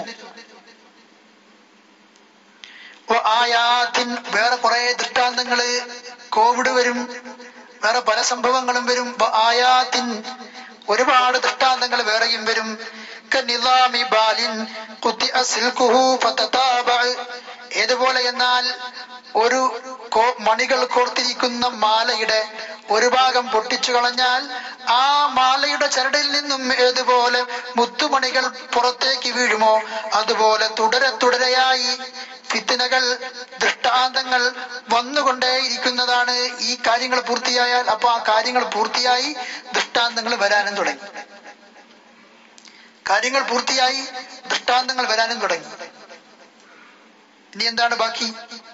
വ ആയാത്തിൻ വേറെ കുറെ ദൃഷ്ടാന്തങ്ങള് കോവിഡ് വരും വേറെ പല സംഭവങ്ങളും വരും വ ആയാത്തിൻ ഒരുപാട് ദൃഷ്ടാന്തങ്ങൾ വേറെയും വരും കനിലാമി ബാലിൻ ഖുത്തിഅ സിൽക്കുഹു ഫതതാബഅ. ഏതുപോലെ എന്നാൽ ഒരു കോ- മണികൾ കോർത്തിരിക്കുന്ന മാലയുടെ ഒരു ഭാഗം പൊട്ടിച്ചു കളഞ്ഞാൽ ആ മാലയുടെ ചരടിൽ നിന്നും ഏതുപോലെ മുത്തുമണികൾ പുറത്തേക്ക് വീഴുമോ അതുപോലെ തുടരെ തുടരെയായി ഫിത്തിനകൾ ദൃഷ്ടാന്തങ്ങൾ വന്നുകൊണ്ടേയിരിക്കുന്നതാണ് ഈ കാര്യങ്ങൾ പൂർത്തിയായാൽ അപ്പൊ ആ കാര്യങ്ങൾ പൂർത്തിയായി ദൃഷ്ടാന്തങ്ങൾ വരാനും തുടങ്ങി കാര്യങ്ങൾ പൂർത്തിയായി ദൃഷ്ടാന്തങ്ങൾ വരാനും തുടങ്ങി ഇനി എന്താണ് ബാക്കി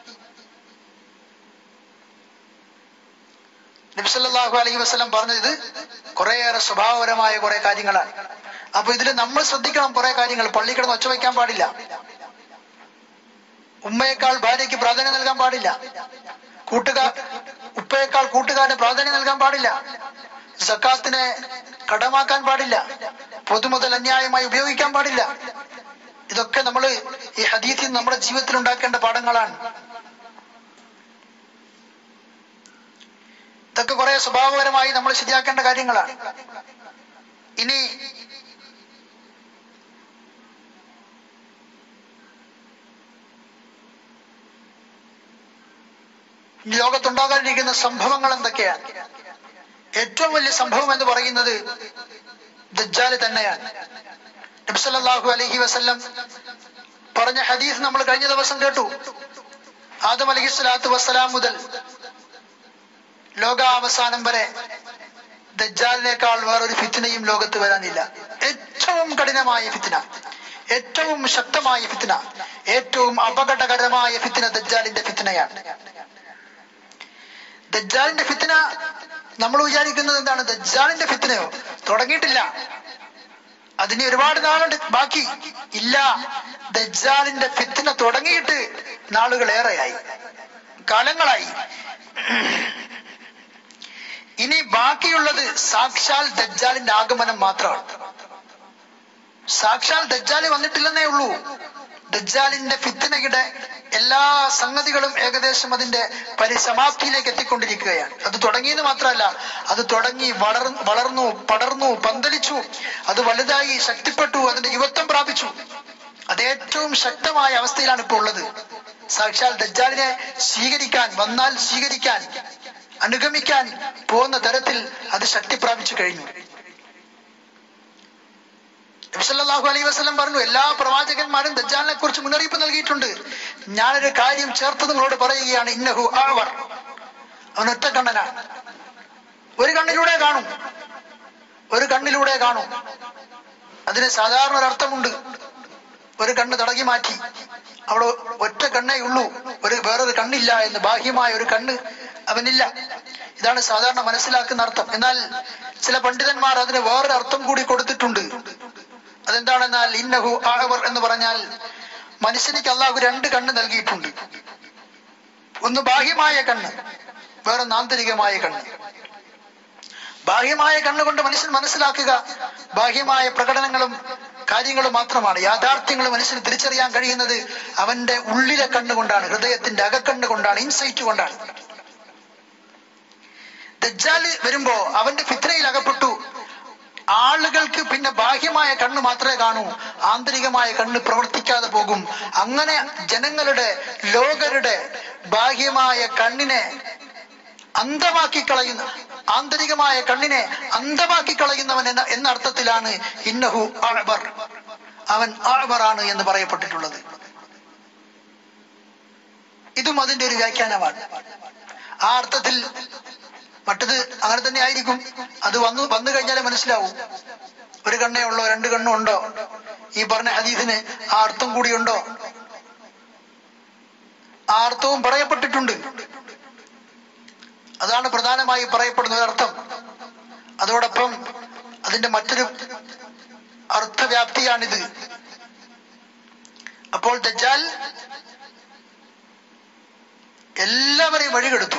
നബിസല്ലാഹു അലൈഹി വസ്ലം പറഞ്ഞത് ഇത് കുറേയേറെ സ്വഭാവപരമായ കുറെ കാര്യങ്ങളാണ് അപ്പൊ ഇതിൽ നമ്മൾ ശ്രദ്ധിക്കണം കുറെ കാര്യങ്ങൾ പള്ളി കിടന്ന് ഒച്ച വയ്ക്കാൻ പാടില്ല ഉമ്മയേക്കാൾ ഭാര്യയ്ക്ക് പ്രാധാന്യം നൽകാൻ പാടില്ല കൂട്ടുകാർ ഉപ്പയേക്കാൾ കൂട്ടുകാരന് പ്രാധാന്യം നൽകാൻ പാടില്ല സക്കാത്തിനെ കടമാക്കാൻ പാടില്ല പൊതുമുതൽ അന്യായമായി ഉപയോഗിക്കാൻ പാടില്ല ഇതൊക്കെ നമ്മൾ ഈ ഹദീത്തിൽ നമ്മുടെ ജീവിതത്തിൽ ഉണ്ടാക്കേണ്ട പാഠങ്ങളാണ് ഇതൊക്കെ കുറെ സ്വഭാവപരമായി നമ്മൾ ശരിയാക്കേണ്ട കാര്യങ്ങളാണ് ഇനി ഈ ലോകത്തുണ്ടാകാനിരിക്കുന്ന സംഭവങ്ങൾ എന്തൊക്കെയാണ് ഏറ്റവും വലിയ സംഭവം എന്ന് പറയുന്നത് ദജ്ജാല് തന്നെയാണ് നബ്സല്ലാഹു അലൈഹി വസല്ലം പറഞ്ഞ ഹദീസ് നമ്മൾ കഴിഞ്ഞ ദിവസം കേട്ടു ആദം അലഹി സ്വലാത്തു വസ്സലാം മുതൽ ലോകാവസാനം വരെ ദജ്ജാലിനേക്കാൾ വേറൊരു ഫിത്തിനയും ലോകത്ത് വരാനില്ല ഏറ്റവും കഠിനമായ ഫിത്തിന ഏറ്റവും ശക്തമായ ഫിത്തിന ഏറ്റവും അപകടകരമായ ഫിത്തിന ദജ്ജാലിന്റെ ഫിത്തിനയാണ് ദജ്ജാലിന്റെ ഫിത്തിന നമ്മൾ വിചാരിക്കുന്നത് എന്താണ് ദജ്ജാലിന്റെ ഫിത്തിനയോ തുടങ്ങിയിട്ടില്ല അതിന് ഒരുപാട് നാളുണ്ട് ബാക്കി ഇല്ല ദജ്ജാലിന്റെ ഫിത്തിന തുടങ്ങിയിട്ട് നാളുകൾ ഏറെയായി കാലങ്ങളായി ഇനി ബാക്കിയുള്ളത് സാക്ഷാൽ ദജ്ജാലിന്റെ ആഗമനം മാത്രമാണ് സാക്ഷാൽ ദജ്ജാല് വന്നിട്ടില്ലെന്നേ ഉള്ളൂ ദജ്ജാലിന്റെ ഫിത്തിനയുടെ എല്ലാ സംഗതികളും ഏകദേശം അതിന്റെ പരിസമാപ്തിയിലേക്ക് എത്തിക്കൊണ്ടിരിക്കുകയാണ് അത് തുടങ്ങിയെന്ന് മാത്രമല്ല അത് തുടങ്ങി വളർ വളർന്നു പടർന്നു പന്തലിച്ചു അത് വലുതായി ശക്തിപ്പെട്ടു അതിന്റെ യുവത്വം പ്രാപിച്ചു അത് ഏറ്റവും ശക്തമായ അവസ്ഥയിലാണ് ഇപ്പോൾ ഉള്ളത് സാക്ഷാൽ ദജ്ജാലിനെ സ്വീകരിക്കാൻ വന്നാൽ സ്വീകരിക്കാൻ അനുഗമിക്കാൻ പോകുന്ന തരത്തിൽ അത് ശക്തി പ്രാപിച്ചു കഴിഞ്ഞു നബിസല്ലാഹു അലൈഹി വസ്ലം പറഞ്ഞു എല്ലാ പ്രവാചകന്മാരും ദജ്ജാലിനെ കുറിച്ച് മുന്നറിയിപ്പ് നൽകിയിട്ടുണ്ട് ഞാനൊരു കാര്യം ചേർത്ത് നിങ്ങളോട് പറയുകയാണ് ഇന്നഹു ആവർ അവൻ ഒറ്റ കണ്ണനാണ് ഒരു കണ്ണിലൂടെ കാണും ഒരു കണ്ണിലൂടെ കാണും അതിന് സാധാരണ ഒരു അർത്ഥമുണ്ട് ഒരു കണ്ണ് തടകി മാറ്റി അവിടെ ഒറ്റ കണ്ണേ ഉള്ളൂ ഒരു വേറൊരു കണ്ണില്ല എന്ന് ബാഹ്യമായ ഒരു കണ്ണ് അവനില്ല ഇതാണ് സാധാരണ മനസ്സിലാക്കുന്ന അർത്ഥം എന്നാൽ ചില പണ്ഡിതന്മാർ അതിന് വേറൊരു അർത്ഥം കൂടി കൊടുത്തിട്ടുണ്ട് അതെന്താണെന്നാൽ ഇന്നഹു ആഹവർ എന്ന് പറഞ്ഞാൽ മനുഷ്യനിക്ക് അള്ളാഹു രണ്ട് കണ്ണ് നൽകിയിട്ടുണ്ട് ഒന്ന് ബാഹ്യമായ കണ്ണ് വേറൊന്ന് ആന്തരികമായ കണ്ണ് ബാഹ്യമായ കണ്ണുകൊണ്ട് മനുഷ്യൻ മനസ്സിലാക്കുക ബാഹ്യമായ പ്രകടനങ്ങളും കാര്യങ്ങളും മാത്രമാണ് യാഥാർത്ഥ്യങ്ങൾ മനുഷ്യന് തിരിച്ചറിയാൻ കഴിയുന്നത് അവന്റെ ഉള്ളിലെ കണ്ണുകൊണ്ടാണ് ഹൃദയത്തിന്റെ അകക്കണ്ണ് കൊണ്ടാണ് ഇൻസൈറ്റ് കൊണ്ടാണ് ദജ്ജാല് വരുമ്പോ അവന്റെ ഫിത്രയിൽ അകപ്പെട്ടു ആളുകൾക്ക് പിന്നെ ബാഹ്യമായ കണ്ണ് മാത്രമേ കാണൂ ആന്തരികമായ കണ്ണ് പ്രവർത്തിക്കാതെ പോകും അങ്ങനെ ജനങ്ങളുടെ ലോകരുടെ ബാഹ്യമായ കണ്ണിനെ അന്ധമാക്കി കളയുന്ന ആന്തരികമായ കണ്ണിനെ അന്ധമാക്കി കളയുന്നവൻ എന്ന എന്ന അർത്ഥത്തിലാണ് ഇന്നഹു ആഴ്ബർ അവൻ ആഴ്ബറാണ് എന്ന് പറയപ്പെട്ടിട്ടുള്ളത് ഇതും അതിന്റെ ഒരു വ്യാഖ്യാനമാണ് ആ അർത്ഥത്തിൽ മറ്റത് അങ്ങനെ തന്നെ ആയിരിക്കും അത് വന്നു വന്നു കഴിഞ്ഞാലേ മനസ്സിലാവും ഒരു കണ്ണേ ഉള്ളോ രണ്ട് കണ്ണും ഉണ്ടോ ഈ പറഞ്ഞ ഹദീസിന് ആ അർത്ഥം കൂടിയുണ്ടോ ആ അർത്ഥവും പറയപ്പെട്ടിട്ടുണ്ട് അതാണ് പ്രധാനമായി പറയപ്പെടുന്ന ഒരർത്ഥം അതോടൊപ്പം അതിന്റെ മറ്റൊരു അർത്ഥവ്യാപ്തിയാണിത് അപ്പോൾ ദജ്ജാൽ എല്ലാവരെയും വഴികെടുത്തു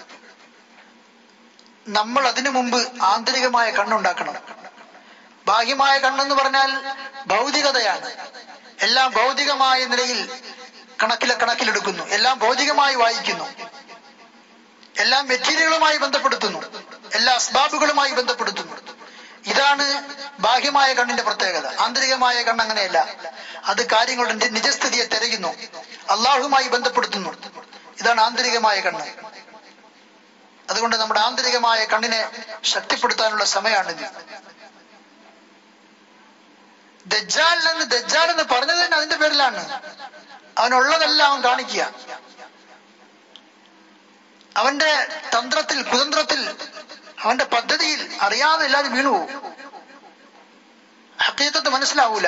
നമ്മൾ അതിനു മുമ്പ് ആന്തരികമായ കണ്ണുണ്ടാക്കണം ബാഹ്യമായ കണ്ണെന്ന് പറഞ്ഞാൽ ഭൗതികതയാണ് എല്ലാം ഭൗതികമായ നിലയിൽ കണക്കിലെ കണക്കിലെടുക്കുന്നു എല്ലാം ഭൗതികമായി വായിക്കുന്നു എല്ലാം മെറ്റീരിയലുമായി ബന്ധപ്പെടുത്തുന്നു എല്ലാ അസ്ബാബുകളുമായി ബന്ധപ്പെടുത്തുന്നു ഇതാണ് ബാഹ്യമായ കണ്ണിന്റെ പ്രത്യേകത ആന്തരികമായ കണ്ണ് അങ്ങനെയല്ല അത് കാര്യങ്ങളുടെ നിജസ്ഥിതിയെ തിരയുന്നു അള്ളാഹുമായി ബന്ധപ്പെടുത്തുന്നു ഇതാണ് ആന്തരികമായ കണ്ണ് അതുകൊണ്ട് നമ്മുടെ ആന്തരികമായ കണ്ണിനെ ശക്തിപ്പെടുത്താനുള്ള സമയമാണിത് ദജ്ജാൽ എന്ന് ദജ്ജാൽ എന്ന് പറഞ്ഞത് തന്നെ അതിന്റെ പേരിലാണ് അവനുള്ളതെല്ലാം അവൻ കാണിക്കുക അവന്റെ തന്ത്രത്തിൽ കുതന്ത്രത്തിൽ അവന്റെ പദ്ധതിയിൽ അറിയാതെ എല്ലാവരും വീണു പോകും ഹക്കീക്കത്ത് മനസ്സിലാവൂല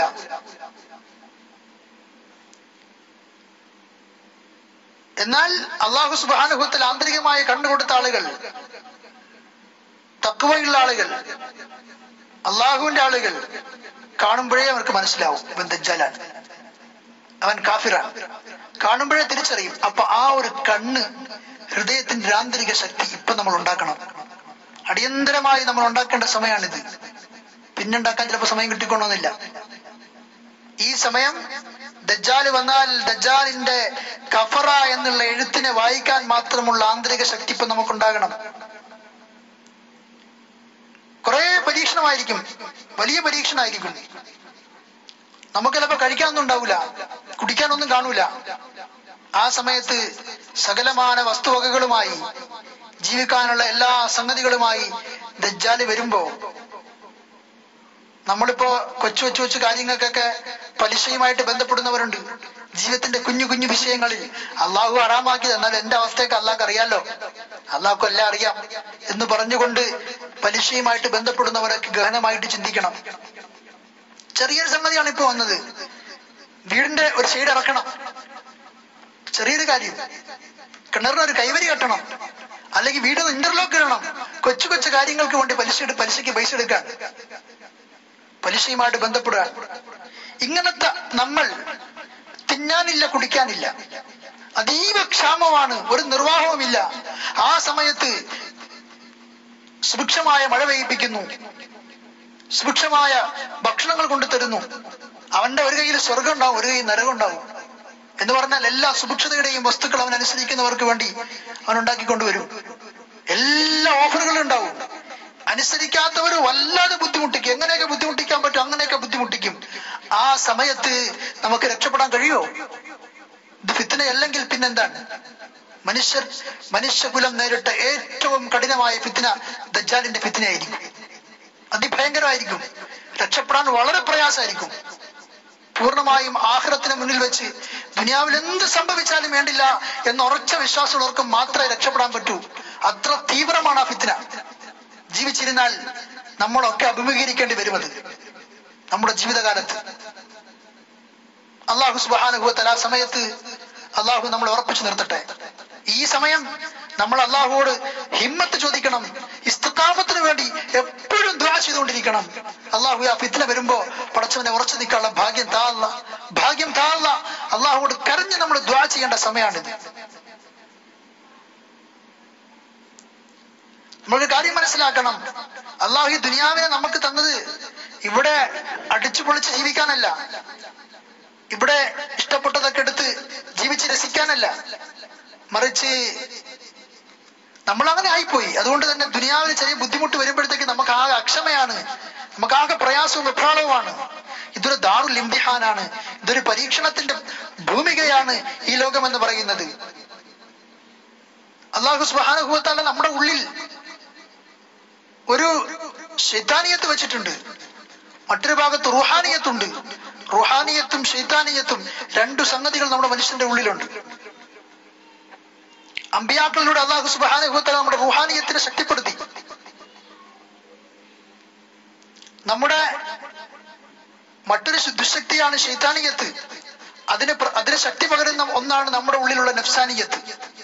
എന്നാൽ അള്ളാഹു സുബാനുഭവത്തിൽ ആന്തരികമായി കണ്ടുകൊടുത്ത ആളുകൾ തക്കുവയുള്ള ആളുകൾ അള്ളാഹുവിന്റെ ആളുകൾ കാണുമ്പോഴേ അവർക്ക് മനസ്സിലാവും ഇവൻ ദജ്ജാലാണ് അവൻ കാഫിറാണ് കാണുമ്പോഴേ തിരിച്ചറിയും അപ്പൊ ആ ഒരു കണ്ണ് ഹൃദയത്തിന്റെ ആന്തരിക ശക്തി ഇപ്പൊ നമ്മൾ ഉണ്ടാക്കണം അടിയന്തരമായി നമ്മൾ ഉണ്ടാക്കേണ്ട സമയമാണിത് പിന്നെ ഉണ്ടാക്കാൻ ചിലപ്പോൾ സമയം കിട്ടിക്കൊള്ളണമെന്നില്ല ഈ സമയം ദജ്ജാല് വന്നാൽ ദജ്ജാലിന്റെ കഫറ എന്നുള്ള എഴുത്തിനെ വായിക്കാൻ മാത്രമുള്ള ആന്തരിക ശക്തി ഇപ്പൊ നമുക്കുണ്ടാകണം കുറെ പരീക്ഷണമായിരിക്കും വലിയ പരീക്ഷണമായിരിക്കും നമുക്ക് ചിലപ്പോ കഴിക്കാനൊന്നും ഉണ്ടാവില്ല കുടിക്കാനൊന്നും കാണൂല ആ സമയത്ത് സകലമാന വസ്തുവകകളുമായി ജീവിക്കാനുള്ള എല്ലാ സംഗതികളുമായി ദജ്ജാല് വരുമ്പോ നമ്മളിപ്പോ കൊച്ചു കൊച്ചു കൊച്ചു കാര്യങ്ങൾക്കൊക്കെ പലിശയുമായിട്ട് ബന്ധപ്പെടുന്നവരുണ്ട് ജീവിതത്തിന്റെ കുഞ്ഞു കുഞ്ഞു വിഷയങ്ങളിൽ അള്ളാഹു അറാമാക്കിയത് എന്നാൽ എന്റെ അവസ്ഥയൊക്കെ അള്ളാഹ്ക്ക് അറിയാലോ അള്ളാഹ്ക്കും എല്ലാം അറിയാം എന്ന് പറഞ്ഞുകൊണ്ട് പലിശയുമായിട്ട് ബന്ധപ്പെടുന്നവരൊക്കെ ഗഹനമായിട്ട് ചിന്തിക്കണം ചെറിയൊരു സംഗതിയാണ് ഇപ്പൊ വന്നത് വീടിന്റെ ഒരു ഷെയ്ഡ് ഇറക്കണം ചെറിയൊരു കാര്യം കിണറിന് ഒരു കൈവരി കെട്ടണം അല്ലെങ്കിൽ വീട് ഇന്റർലോക്ക് ഇടണം കൊച്ചു കൊച്ചു കാര്യങ്ങൾക്ക് വേണ്ടി പലിശ എടു- പലിശയ്ക്ക് പൈസ എടുക്കാൻ പലിശയുമായിട്ട് ബന്ധപ്പെടുക ഇങ്ങനത്തെ നമ്മൾ തിന്നാനില്ല കുടിക്കാനില്ല അതീവ ക്ഷാമമാണ് ഒരു നിർവാഹവുമില്ല ആ സമയത്ത് സുഭിക്ഷമായ മഴ പെയ്യിപ്പിക്കുന്നു സുഭിക്ഷമായ ഭക്ഷണങ്ങൾ കൊണ്ടു തരുന്നു അവന്റെ ഒരു കയ്യിൽ സ്വർഗം ഉണ്ടാവും ഒരു കയ്യിൽ നരകം ഉണ്ടാവും എന്ന് പറഞ്ഞാൽ എല്ലാ സുഭിക്ഷതയുടെയും വസ്തുക്കൾ അവൻ അനുസരിക്കുന്നവർക്ക് വേണ്ടി അവൻ ഉണ്ടാക്കിക്കൊണ്ടുവരും എല്ലാ ഓഫറുകളും ഉണ്ടാവും അനുസരിക്കാത്തവർ വല്ലാതെ ബുദ്ധിമുട്ടിക്കും എങ്ങനെയൊക്കെ ബുദ്ധിമുട്ടിക്കാൻ പറ്റും അങ്ങനെയൊക്കെ ബുദ്ധിമുട്ടിക്കും ആ സമയത്ത് നമുക്ക് രക്ഷപ്പെടാൻ കഴിയുമോ ഇത് ഫിത്തനയല്ലെങ്കിൽ പിന്നെന്താണ് മനുഷ്യർ മനുഷ്യകുലം നേരിട്ട ഏറ്റവും കഠിനമായ ഫിത്തിന ദജ്ജാലിന്റെ ഫിത്തിനയായിരിക്കും അതിഭയങ്കരമായിരിക്കും രക്ഷപ്പെടാൻ വളരെ പ്രയാസമായിരിക്കും പൂർണ്ണമായും ആഹ്റത്തിന് മുന്നിൽ വെച്ച് ദുനിയാവിൽ എന്ത് സംഭവിച്ചാലും വേണ്ടില്ല എന്ന ഉറച്ച വിശ്വാസമുള്ളവർക്ക് മാത്രമേ രക്ഷപ്പെടാൻ പറ്റൂ അത്ര തീവ്രമാണ് ആ ഫിത്തിന ജീവിച്ചിരുന്നാൽ നമ്മളൊക്കെ അഭിമുഖീകരിക്കേണ്ടി വരുന്നത് നമ്മുടെ ജീവിതകാലത്ത് അള്ളാഹു സുബാനുഭവത്തൽ ആ സമയത്ത് അള്ളാഹു നമ്മളെ ഉറപ്പിച്ചു നിർത്തട്ടെ ഈ സമയം നമ്മൾ അള്ളാഹുവോട് ഹിമ്മത്ത് ചോദിക്കണം ഇസ്തകാമത്തിന് വേണ്ടി എപ്പോഴും ദ്വാ ചെയ്തുകൊണ്ടിരിക്കണം അള്ളാഹു ആ ഫിത്തിന വരുമ്പോ പടച്ചവനെ ഉറച്ചു നിൽക്കാനുള്ള ഭാഗ്യം താള്ള ഭാഗ്യം താള്ള അള്ളാഹുവോട് കരഞ്ഞ് നമ്മൾ ദ്വാ ചെയ്യേണ്ട സമയമാണിത് നമ്മളൊരു കാര്യം മനസ്സിലാക്കണം അള്ളാഹു ഈ ദുനിയാവിനെ നമുക്ക് തന്നത് ഇവിടെ അടിച്ചു പൊളിച്ച് ജീവിക്കാനല്ല ഇവിടെ ഇഷ്ടപ്പെട്ടതൊക്കെ എടുത്ത് ജീവിച്ച് രസിക്കാനല്ല മറിച്ച് നമ്മൾ അങ്ങനെ ആയിപ്പോയി അതുകൊണ്ട് തന്നെ ദുനിയാവിൽ ചെറിയ ബുദ്ധിമുട്ട് വരുമ്പോഴത്തേക്ക് നമുക്ക് ആകെ അക്ഷമയാണ് നമുക്ക് ആകെ പ്രയാസവും വിഭ്രാളവുമാണ് ഇതൊരു ദാറുൽ ഇംതിഹാനാണ് ഇതൊരു പരീക്ഷണത്തിന്റെ ഭൂമികയാണ് ഈ ലോകം എന്ന് പറയുന്നത് അള്ളാഹു സുബാനുഭവത്താല നമ്മുടെ ഉള്ളിൽ ഒരു ശൈത്താനിയത്ത് വെച്ചിട്ടുണ്ട് മറ്റൊരു ഭാഗത്ത് റുഹാനിയത്തുണ്ട് റുഹാനിയത്തും ശൈത്താനിയത്തും രണ്ടു സംഗതികൾ നമ്മുടെ മനുഷ്യന്റെ ഉള്ളിലുണ്ട് അമ്പിയാക്കളിലൂടെ അള്ളാഹു സുബാനുഭവത്താല നമ്മുടെ റുഹാനിയത്തിനെ ശക്തിപ്പെടുത്തി നമ്മുടെ മറ്റൊരു ദുശക്തിയാണ് ശൈത്താനിയത്ത് അതിന് പ്ര- അതിന് ശക്തി പകരുന്ന ഒന്നാണ് നമ്മുടെ ഉള്ളിലുള്ള നഫ്സാനിയത്ത്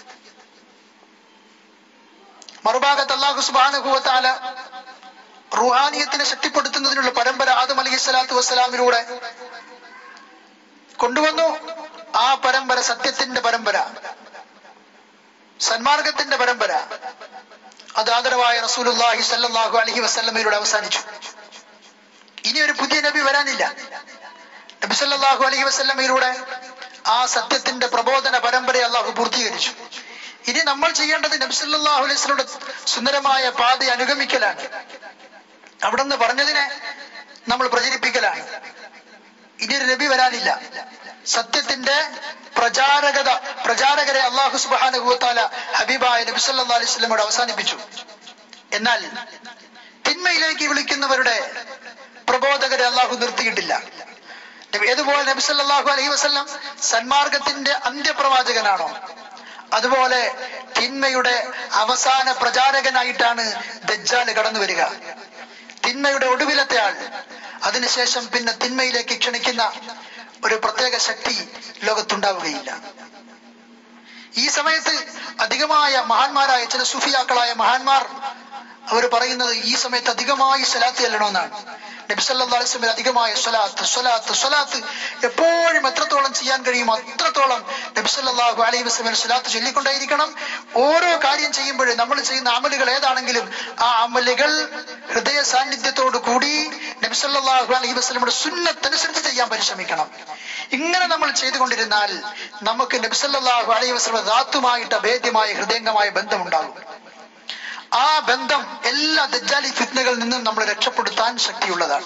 മറുഭാഗത്ത് അള്ളാഹു സുബാനുഭവത്താല റുഹാനിയത്തിനെ ശക്തിപ്പെടുത്തുന്നതിനുള്ള പരമ്പര ആദം അലഹി സ്വലാത്തു വസ്സലാമിലൂടെ കൊണ്ടുവന്നു ആ പരമ്പര സത്യത്തിന്റെ പരമ്പര സന്മാർഗത്തിന്റെ പരമ്പര അത് ആദരവായ റസൂലുള്ളാഹി സല്ലല്ലാഹു അലൈഹി വസല്ലമയിലൂടെ അവസാനിച്ചു ഇനി ഒരു പുതിയ നബി വരാനില്ല നബി സല്ലല്ലാഹു അലൈഹി വസല്ലമയിലൂടെ ആ സത്യത്തിന്റെ പ്രബോധന പരമ്പരയെ അള്ളാഹു പൂർത്തീകരിച്ചു ഇനി നമ്മൾ ചെയ്യേണ്ടത് നബി സല്ലല്ലാഹു അലൈഹി വസല്ലമയുടെ സുന്ദരമായ പാത അനുഗമിക്കലാണ് അവിടുന്ന് പറഞ്ഞതിനെ നമ്മൾ പ്രചരിപ്പിക്കലാണ് ഇനി ഒരു നബി വരാനില്ല സത്യത്തിന്റെ പ്രചാരകത പ്രചാരകരെ അള്ളാഹു സുബാനുഭവത്താല ഹബീബായ നബി സല്ലല്ലാഹു അലൈഹി വസല്ലമയോട് അവസാനിപ്പിച്ചു എന്നാൽ തിന്മയിലേക്ക് വിളിക്കുന്നവരുടെ പ്രബോധകരെ അള്ളാഹു നിർത്തിയിട്ടില്ല നബി- ഏതുപോലെ നബി സല്ലല്ലാഹു അലൈഹി വസല്ലം സന്മാർഗത്തിന്റെ അന്ത്യപ്രവാചകനാണോ അതുപോലെ തിന്മയുടെ അവസാന പ്രചാരകനായിട്ടാണ് ദജ്ജാല് കടന്നു വരിക തിന്മയുടെ ഒടുവിലത്തെ ആൾ അതിനുശേഷം പിന്നെ തിന്മയിലേക്ക് ക്ഷണിക്കുന്ന ഒരു പ്രത്യേക ശക്തി ലോകത്തുണ്ടാവുകയില്ല ഈ സമയത്ത് അധികമായ മഹാന്മാരായ ചില സുഫിയാക്കളായ മഹാന്മാർ അവർ പറയുന്നത് ഈ സമയത്ത് അധികമായി സ്വലാത്ത് ചെല്ലണമെന്നാണ് നബി സല്ലല്ലാഹു അലൈഹി വസല്ലം അധികമായ സ്വലാത്ത് സ്വലാത്ത് സ്വലാത്ത് എപ്പോഴും എത്രത്തോളം ചെയ്യാൻ കഴിയുമോ അത്രത്തോളം നബി സല്ലല്ലാഹു അലൈഹി വസല്ലം സ്വലാത്ത് ചൊല്ലിക്കൊണ്ടേയിരിക്കണം ഓരോ കാര്യം ചെയ്യുമ്പോഴും നമ്മൾ ചെയ്യുന്ന അമലുകൾ ഏതാണെങ്കിലും ആ അമലുകൾ ഹൃദയ സാന്നിധ്യത്തോടു കൂടി നബി സല്ലല്ലാഹു അലൈഹി വസല്ലമയുടെ സുന്നത്തനുസരിച്ച് ചെയ്യാൻ പരിശ്രമിക്കണം ഇങ്ങനെ നമ്മൾ ചെയ്തുകൊണ്ടിരുന്നാൽ നമുക്ക് നബി സല്ലല്ലാഹു അലൈഹി വസല്ലം ധാത്തുമായിട്ട് അഭേദ്യമായ ഹൃദയംഗമായ ബന്ധമുണ്ടാകും ആ ബന്ധം എല്ലാ ദജ്ജാലി ഫിത്നകളിൽ നിന്നും നമ്മളെ രക്ഷപ്പെടുത്താൻ ശക്തിയുള്ളതാണ്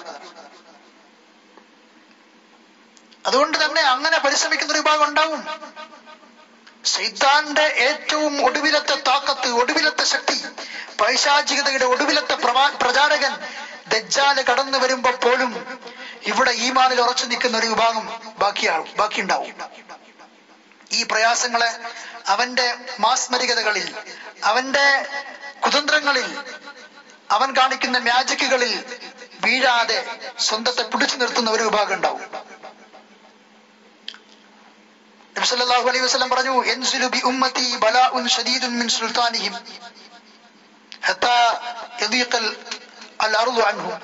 അതുകൊണ്ട് തന്നെ അങ്ങനെ പരിശ്രമിക്കുന്ന ഒരു വിഭാഗം ഉണ്ടാവും ശൈത്താന്റെ ഏറ്റവും ഒടുവിലത്തെ താക്കത്ത് ഒടുവിലത്തെ ശക്തി പൈശാചികതയുടെ ഒടുവിലത്തെ പ്രവാ- പ്രചാരകൻ ദജ്ജാല് കടന്നു വരുമ്പോ പോലും ഇവിടെ ഈമാനിൽ ഉറച്ചു നിൽക്കുന്ന ഒരു വിഭാഗം ബാക്കിയാവും ബാക്കിയുണ്ടാവും ഈ പ്രയാസങ്ങളെ അവന്റെ മാസ്മരികതകളിൽ അവന്റെ കുതന്ത്രങ്ങളിൽ അവൻ കാണിക്കുന്ന മാജിക്കുകളിൽ വീഴാതെ സ്വന്തത്തെ പിടിച്ചു നിർത്തുന്ന ഒരു വിഭാഗം ഉണ്ടാവും നബി സല്ലല്ലാഹു അലൈഹി വസല്ലം പറഞ്ഞു യൻസിലു ബി ഉമ്മത്തി ബലാഉൻ ശദീദുൻ മിൻ സുൽത്താനിഹിം ഹത്താ യദീഖൽ അൽ അർദു അൻഹും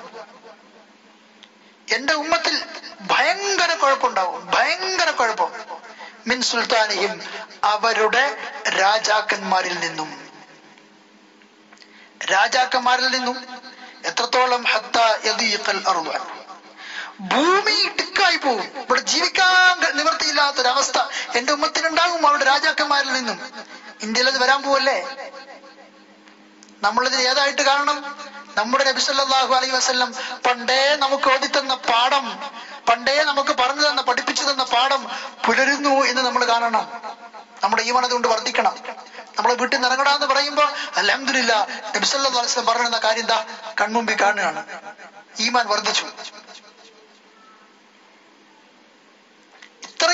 എന്റെ ഉമ്മത്തിൽ ഭയങ്കര കുഴപ്പമുണ്ടാവും ഭയങ്കര കുഴപ്പം മിൻ സുൽത്താനിഹിം അവരുടെ രാജാക്കന്മാരിൽ നിന്നും രാജാക്കന്മാരിൽ നിന്നും എത്രത്തോളം ഹത്ത യദീഖൽ അർദു അൻഹും ഭൂമി ഇടുക്കായി പോകും ഇവിടെ ജീവിക്കാൻ ക- നിവൃത്തിയില്ലാത്തൊരവസ്ഥ എന്റെ ഉമ്മത്തിനുണ്ടാകും അവരുടെ രാജാക്കന്മാരിൽ നിന്നും ഇന്ത്യയിൽ അത് വരാൻ പോവല്ലേ നമ്മളിത് ഏതായിട്ട് കാണണം നമ്മുടെ നബി സല്ലല്ലാഹു അലൈഹി വസല്ലം പണ്ടേ നമുക്ക് ഓതിത്തന്ന പാഠം പണ്ടേ നമുക്ക് പറഞ്ഞു തന്ന പഠിപ്പിച്ചു തന്ന പാഠം പുലരുന്നു എന്ന് നമ്മൾ കാണണം നമ്മുടെ ഈമൺ അതുകൊണ്ട് വർദ്ധിക്കണം നമ്മളെ വീട്ടിൽ നിന്ന് ഇറങ്ങടാന്ന് പറയുമ്പോ അലഹമില്ല നബി സല്ലല്ലാഹു അലൈഹി വസല്ലം പറഞ്ഞ കാര്യം എന്താ കൺമുമ്പിൽ കാണുകയാണ് ഈമാൻ വർദ്ധിച്ചു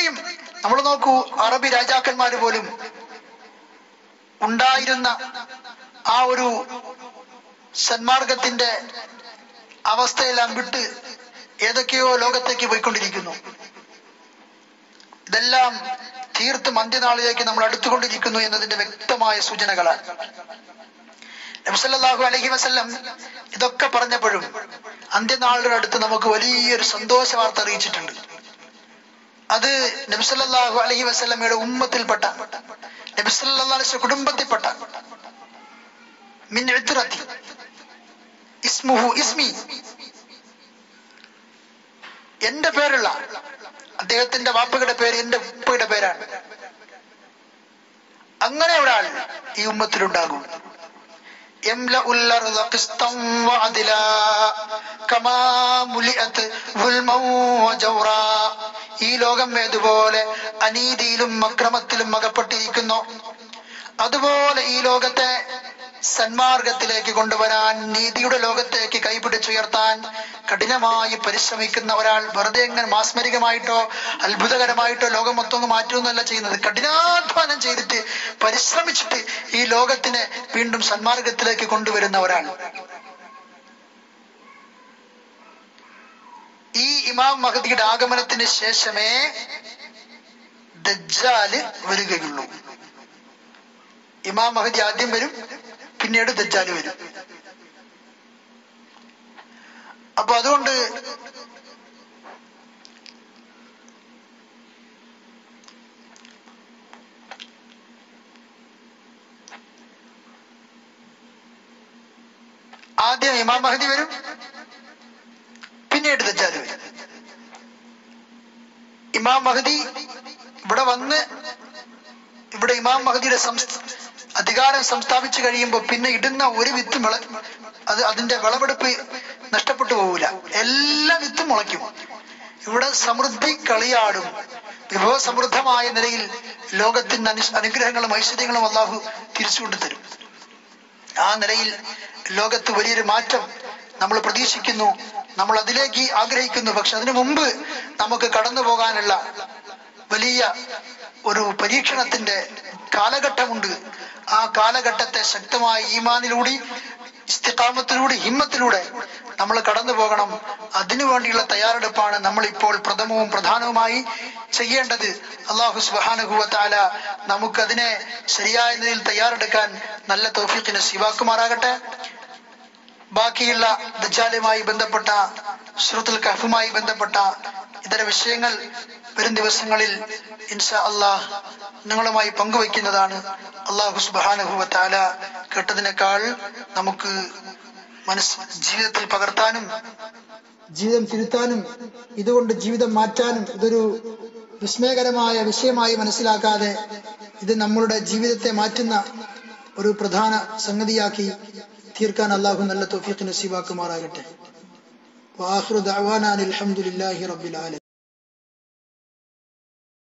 അത്രയും നമ്മൾ നോക്കൂ അറബി രാജാക്കന്മാർ പോലും ഉണ്ടായിരുന്ന ആ ഒരു സന്മാർഗത്തിന്റെ അവസ്ഥയെല്ലാം വിട്ട് ഏതൊക്കെയോ ലോകത്തേക്ക് പോയിക്കൊണ്ടിരിക്കുന്നു ഇതെല്ലാം തീർത്തും അന്ത്യനാളിലേക്ക് നമ്മൾ അടുത്തുകൊണ്ടിരിക്കുന്നു എന്നതിന്റെ വ്യക്തമായ സൂചനകളാണ് നബ്സല്ലാഹു അലഹി വസ്ല്ലം ഇതൊക്കെ പറഞ്ഞപ്പോഴും അന്ത്യനാളുടെ അടുത്ത് നമുക്ക് വലിയൊരു സന്തോഷ വാർത്ത അറിയിച്ചിട്ടുണ്ട് അത് നബ്സല്ലാഹു അലഹി വസ്ല്ലമയുടെ ഉമ്മത്തിൽപ്പെട്ട നബ്സല്ലാ കുടുംബത്തിൽപ്പെട്ട മിൻ എഴുത്തുറത്തി ഇസ്മുഹു ഇസ്മി എന്റെ പേരുള്ള അദ്ദേഹത്തിന്റെ വാപ്പയുടെ പേര് എന്റെ ഉപ്പയുടെ പേരാണ് അങ്ങനെ ഒരാൾ ഈ ഉമ്മത്തിലുണ്ടാകും يملأ الأرض قسطا وعدلا كما ملئت ظلما وجورا ഈ ലോകം ഏതുപോലെ അനീതിയിലും അക്രമത്തിലും അകപ്പെട്ടിരിക്കുന്നു അതുപോലെ ഈ ലോകത്തെ സന്മാർഗത്തിലേക്ക് കൊണ്ടുവരാൻ നീതിയുടെ ലോകത്തേക്ക് കൈപിടിച്ചുയർത്താൻ കഠിനമായി പരിശ്രമിക്കുന്ന ഒരാൾ വെറുതെ എങ്ങനെ മാസ്മരികമായിട്ടോ അത്ഭുതകരമായിട്ടോ ലോകം മൊത്തം അങ്ങ് മാറ്റുമെന്നല്ല ചെയ്യുന്നത് കഠിനാധ്വാനം ചെയ്തിട്ട് പരിശ്രമിച്ചിട്ട് ഈ ലോകത്തിനെ വീണ്ടും സന്മാർഗത്തിലേക്ക് കൊണ്ടുവരുന്ന ഒരാൾ ഈ ഇമാം മഹദിയുടെ ആഗമനത്തിന് ശേഷമേ ദജ്ജാല് വരികയുള്ളൂ ഇമാം മഹദി ആദ്യം വരും പിന്നീട് ദജ്ജാല് വരും അപ്പൊ അതുകൊണ്ട് ആദ്യം ഇമാം മഹദി വരും പിന്നീട് ദജ്ജാല് വരും ഇമാം മഹദി ഇവിടെ വന്ന് ഇവിടെ ഇമാം മഹദിയുടെ സംസ്ഥ അധികാരം സംസ്ഥാപിച്ചു കഴിയുമ്പോൾ പിന്നെ ഇടുന്ന ഒരു വിത്തും വിള അത് അതിന്റെ വിളവെടുപ്പ് നഷ്ടപ്പെട്ടു പോവില്ല എല്ലാ വിത്തും മുളയ്ക്കും ഇവിടെ സമൃദ്ധി കളിയാടും വിഭവ സമൃദ്ധമായ നിലയിൽ ലോകത്തിന് അനു അനുഗ്രഹങ്ങളും ഐശ്വര്യങ്ങളും അള്ളാഹു തിരിച്ചുകൊണ്ടു തരും ആ നിലയിൽ ലോകത്ത് വലിയൊരു മാറ്റം നമ്മൾ പ്രതീക്ഷിക്കുന്നു നമ്മൾ അതിലേക്ക് ആഗ്രഹിക്കുന്നു പക്ഷെ അതിനു മുമ്പ് നമുക്ക് കടന്നു പോകാനുള്ള വലിയ ഒരു പരീക്ഷണത്തിന്റെ കാലഘട്ടമുണ്ട് ആ കാലഘട്ടത്തെ ശക്തമായ ഈമാനിലൂടെ ഇസ്തികാമത്തിലൂടെ ഹിമ്മത്തിലൂടെ നമ്മൾ കടന്നു പോകണം അതിനു വേണ്ടിയുള്ള തയ്യാറെടുപ്പാണ് നമ്മൾ ഇപ്പോൾ പ്രഥമവും പ്രധാനവുമായി ചെയ്യേണ്ടത് അള്ളാഹു സുബാനുഭവത്താല നമുക്കതിനെ ശരിയായ നിലയിൽ തയ്യാറെടുക്കാൻ നല്ല തൗഫീഖിനെ ശിവാക്കുമാറാകട്ടെ ബാക്കിയുള്ള ദജാലുമായി ബന്ധപ്പെട്ട ശ്രുത്തുൽ കഹഫുമായി ബന്ധപ്പെട്ട ഇതര വിഷയങ്ങൾ വരും ദിവസങ്ങളിൽ ഇൻഷാ അള്ളാഹ് നിങ്ങളുമായി പങ്കുവയ്ക്കുന്നതാണ് അള്ളാഹു സുബാനുഭവത്താല കേട്ടതിനേക്കാൾ നമുക്ക് മനസ് ജീവിതത്തിൽ പകർത്താനും ജീവിതം തിരുത്താനും ഇതുകൊണ്ട് ജീവിതം മാറ്റാനും ഇതൊരു വിസ്മയകരമായ വിഷയമായി മനസ്സിലാക്കാതെ ഇത് നമ്മളുടെ ജീവിതത്തെ മാറ്റുന്ന ഒരു പ്രധാന സംഗതിയാക്കി തീർക്കാൻ അള്ളാഹു നല്ല തോഫീഖ് നസീബാക്കുമാറാകട്ടെ വാഹൃദ് അവാനാൻ അലഹമുല്ലാഹി റബ്ബിൽ ആലമീൻ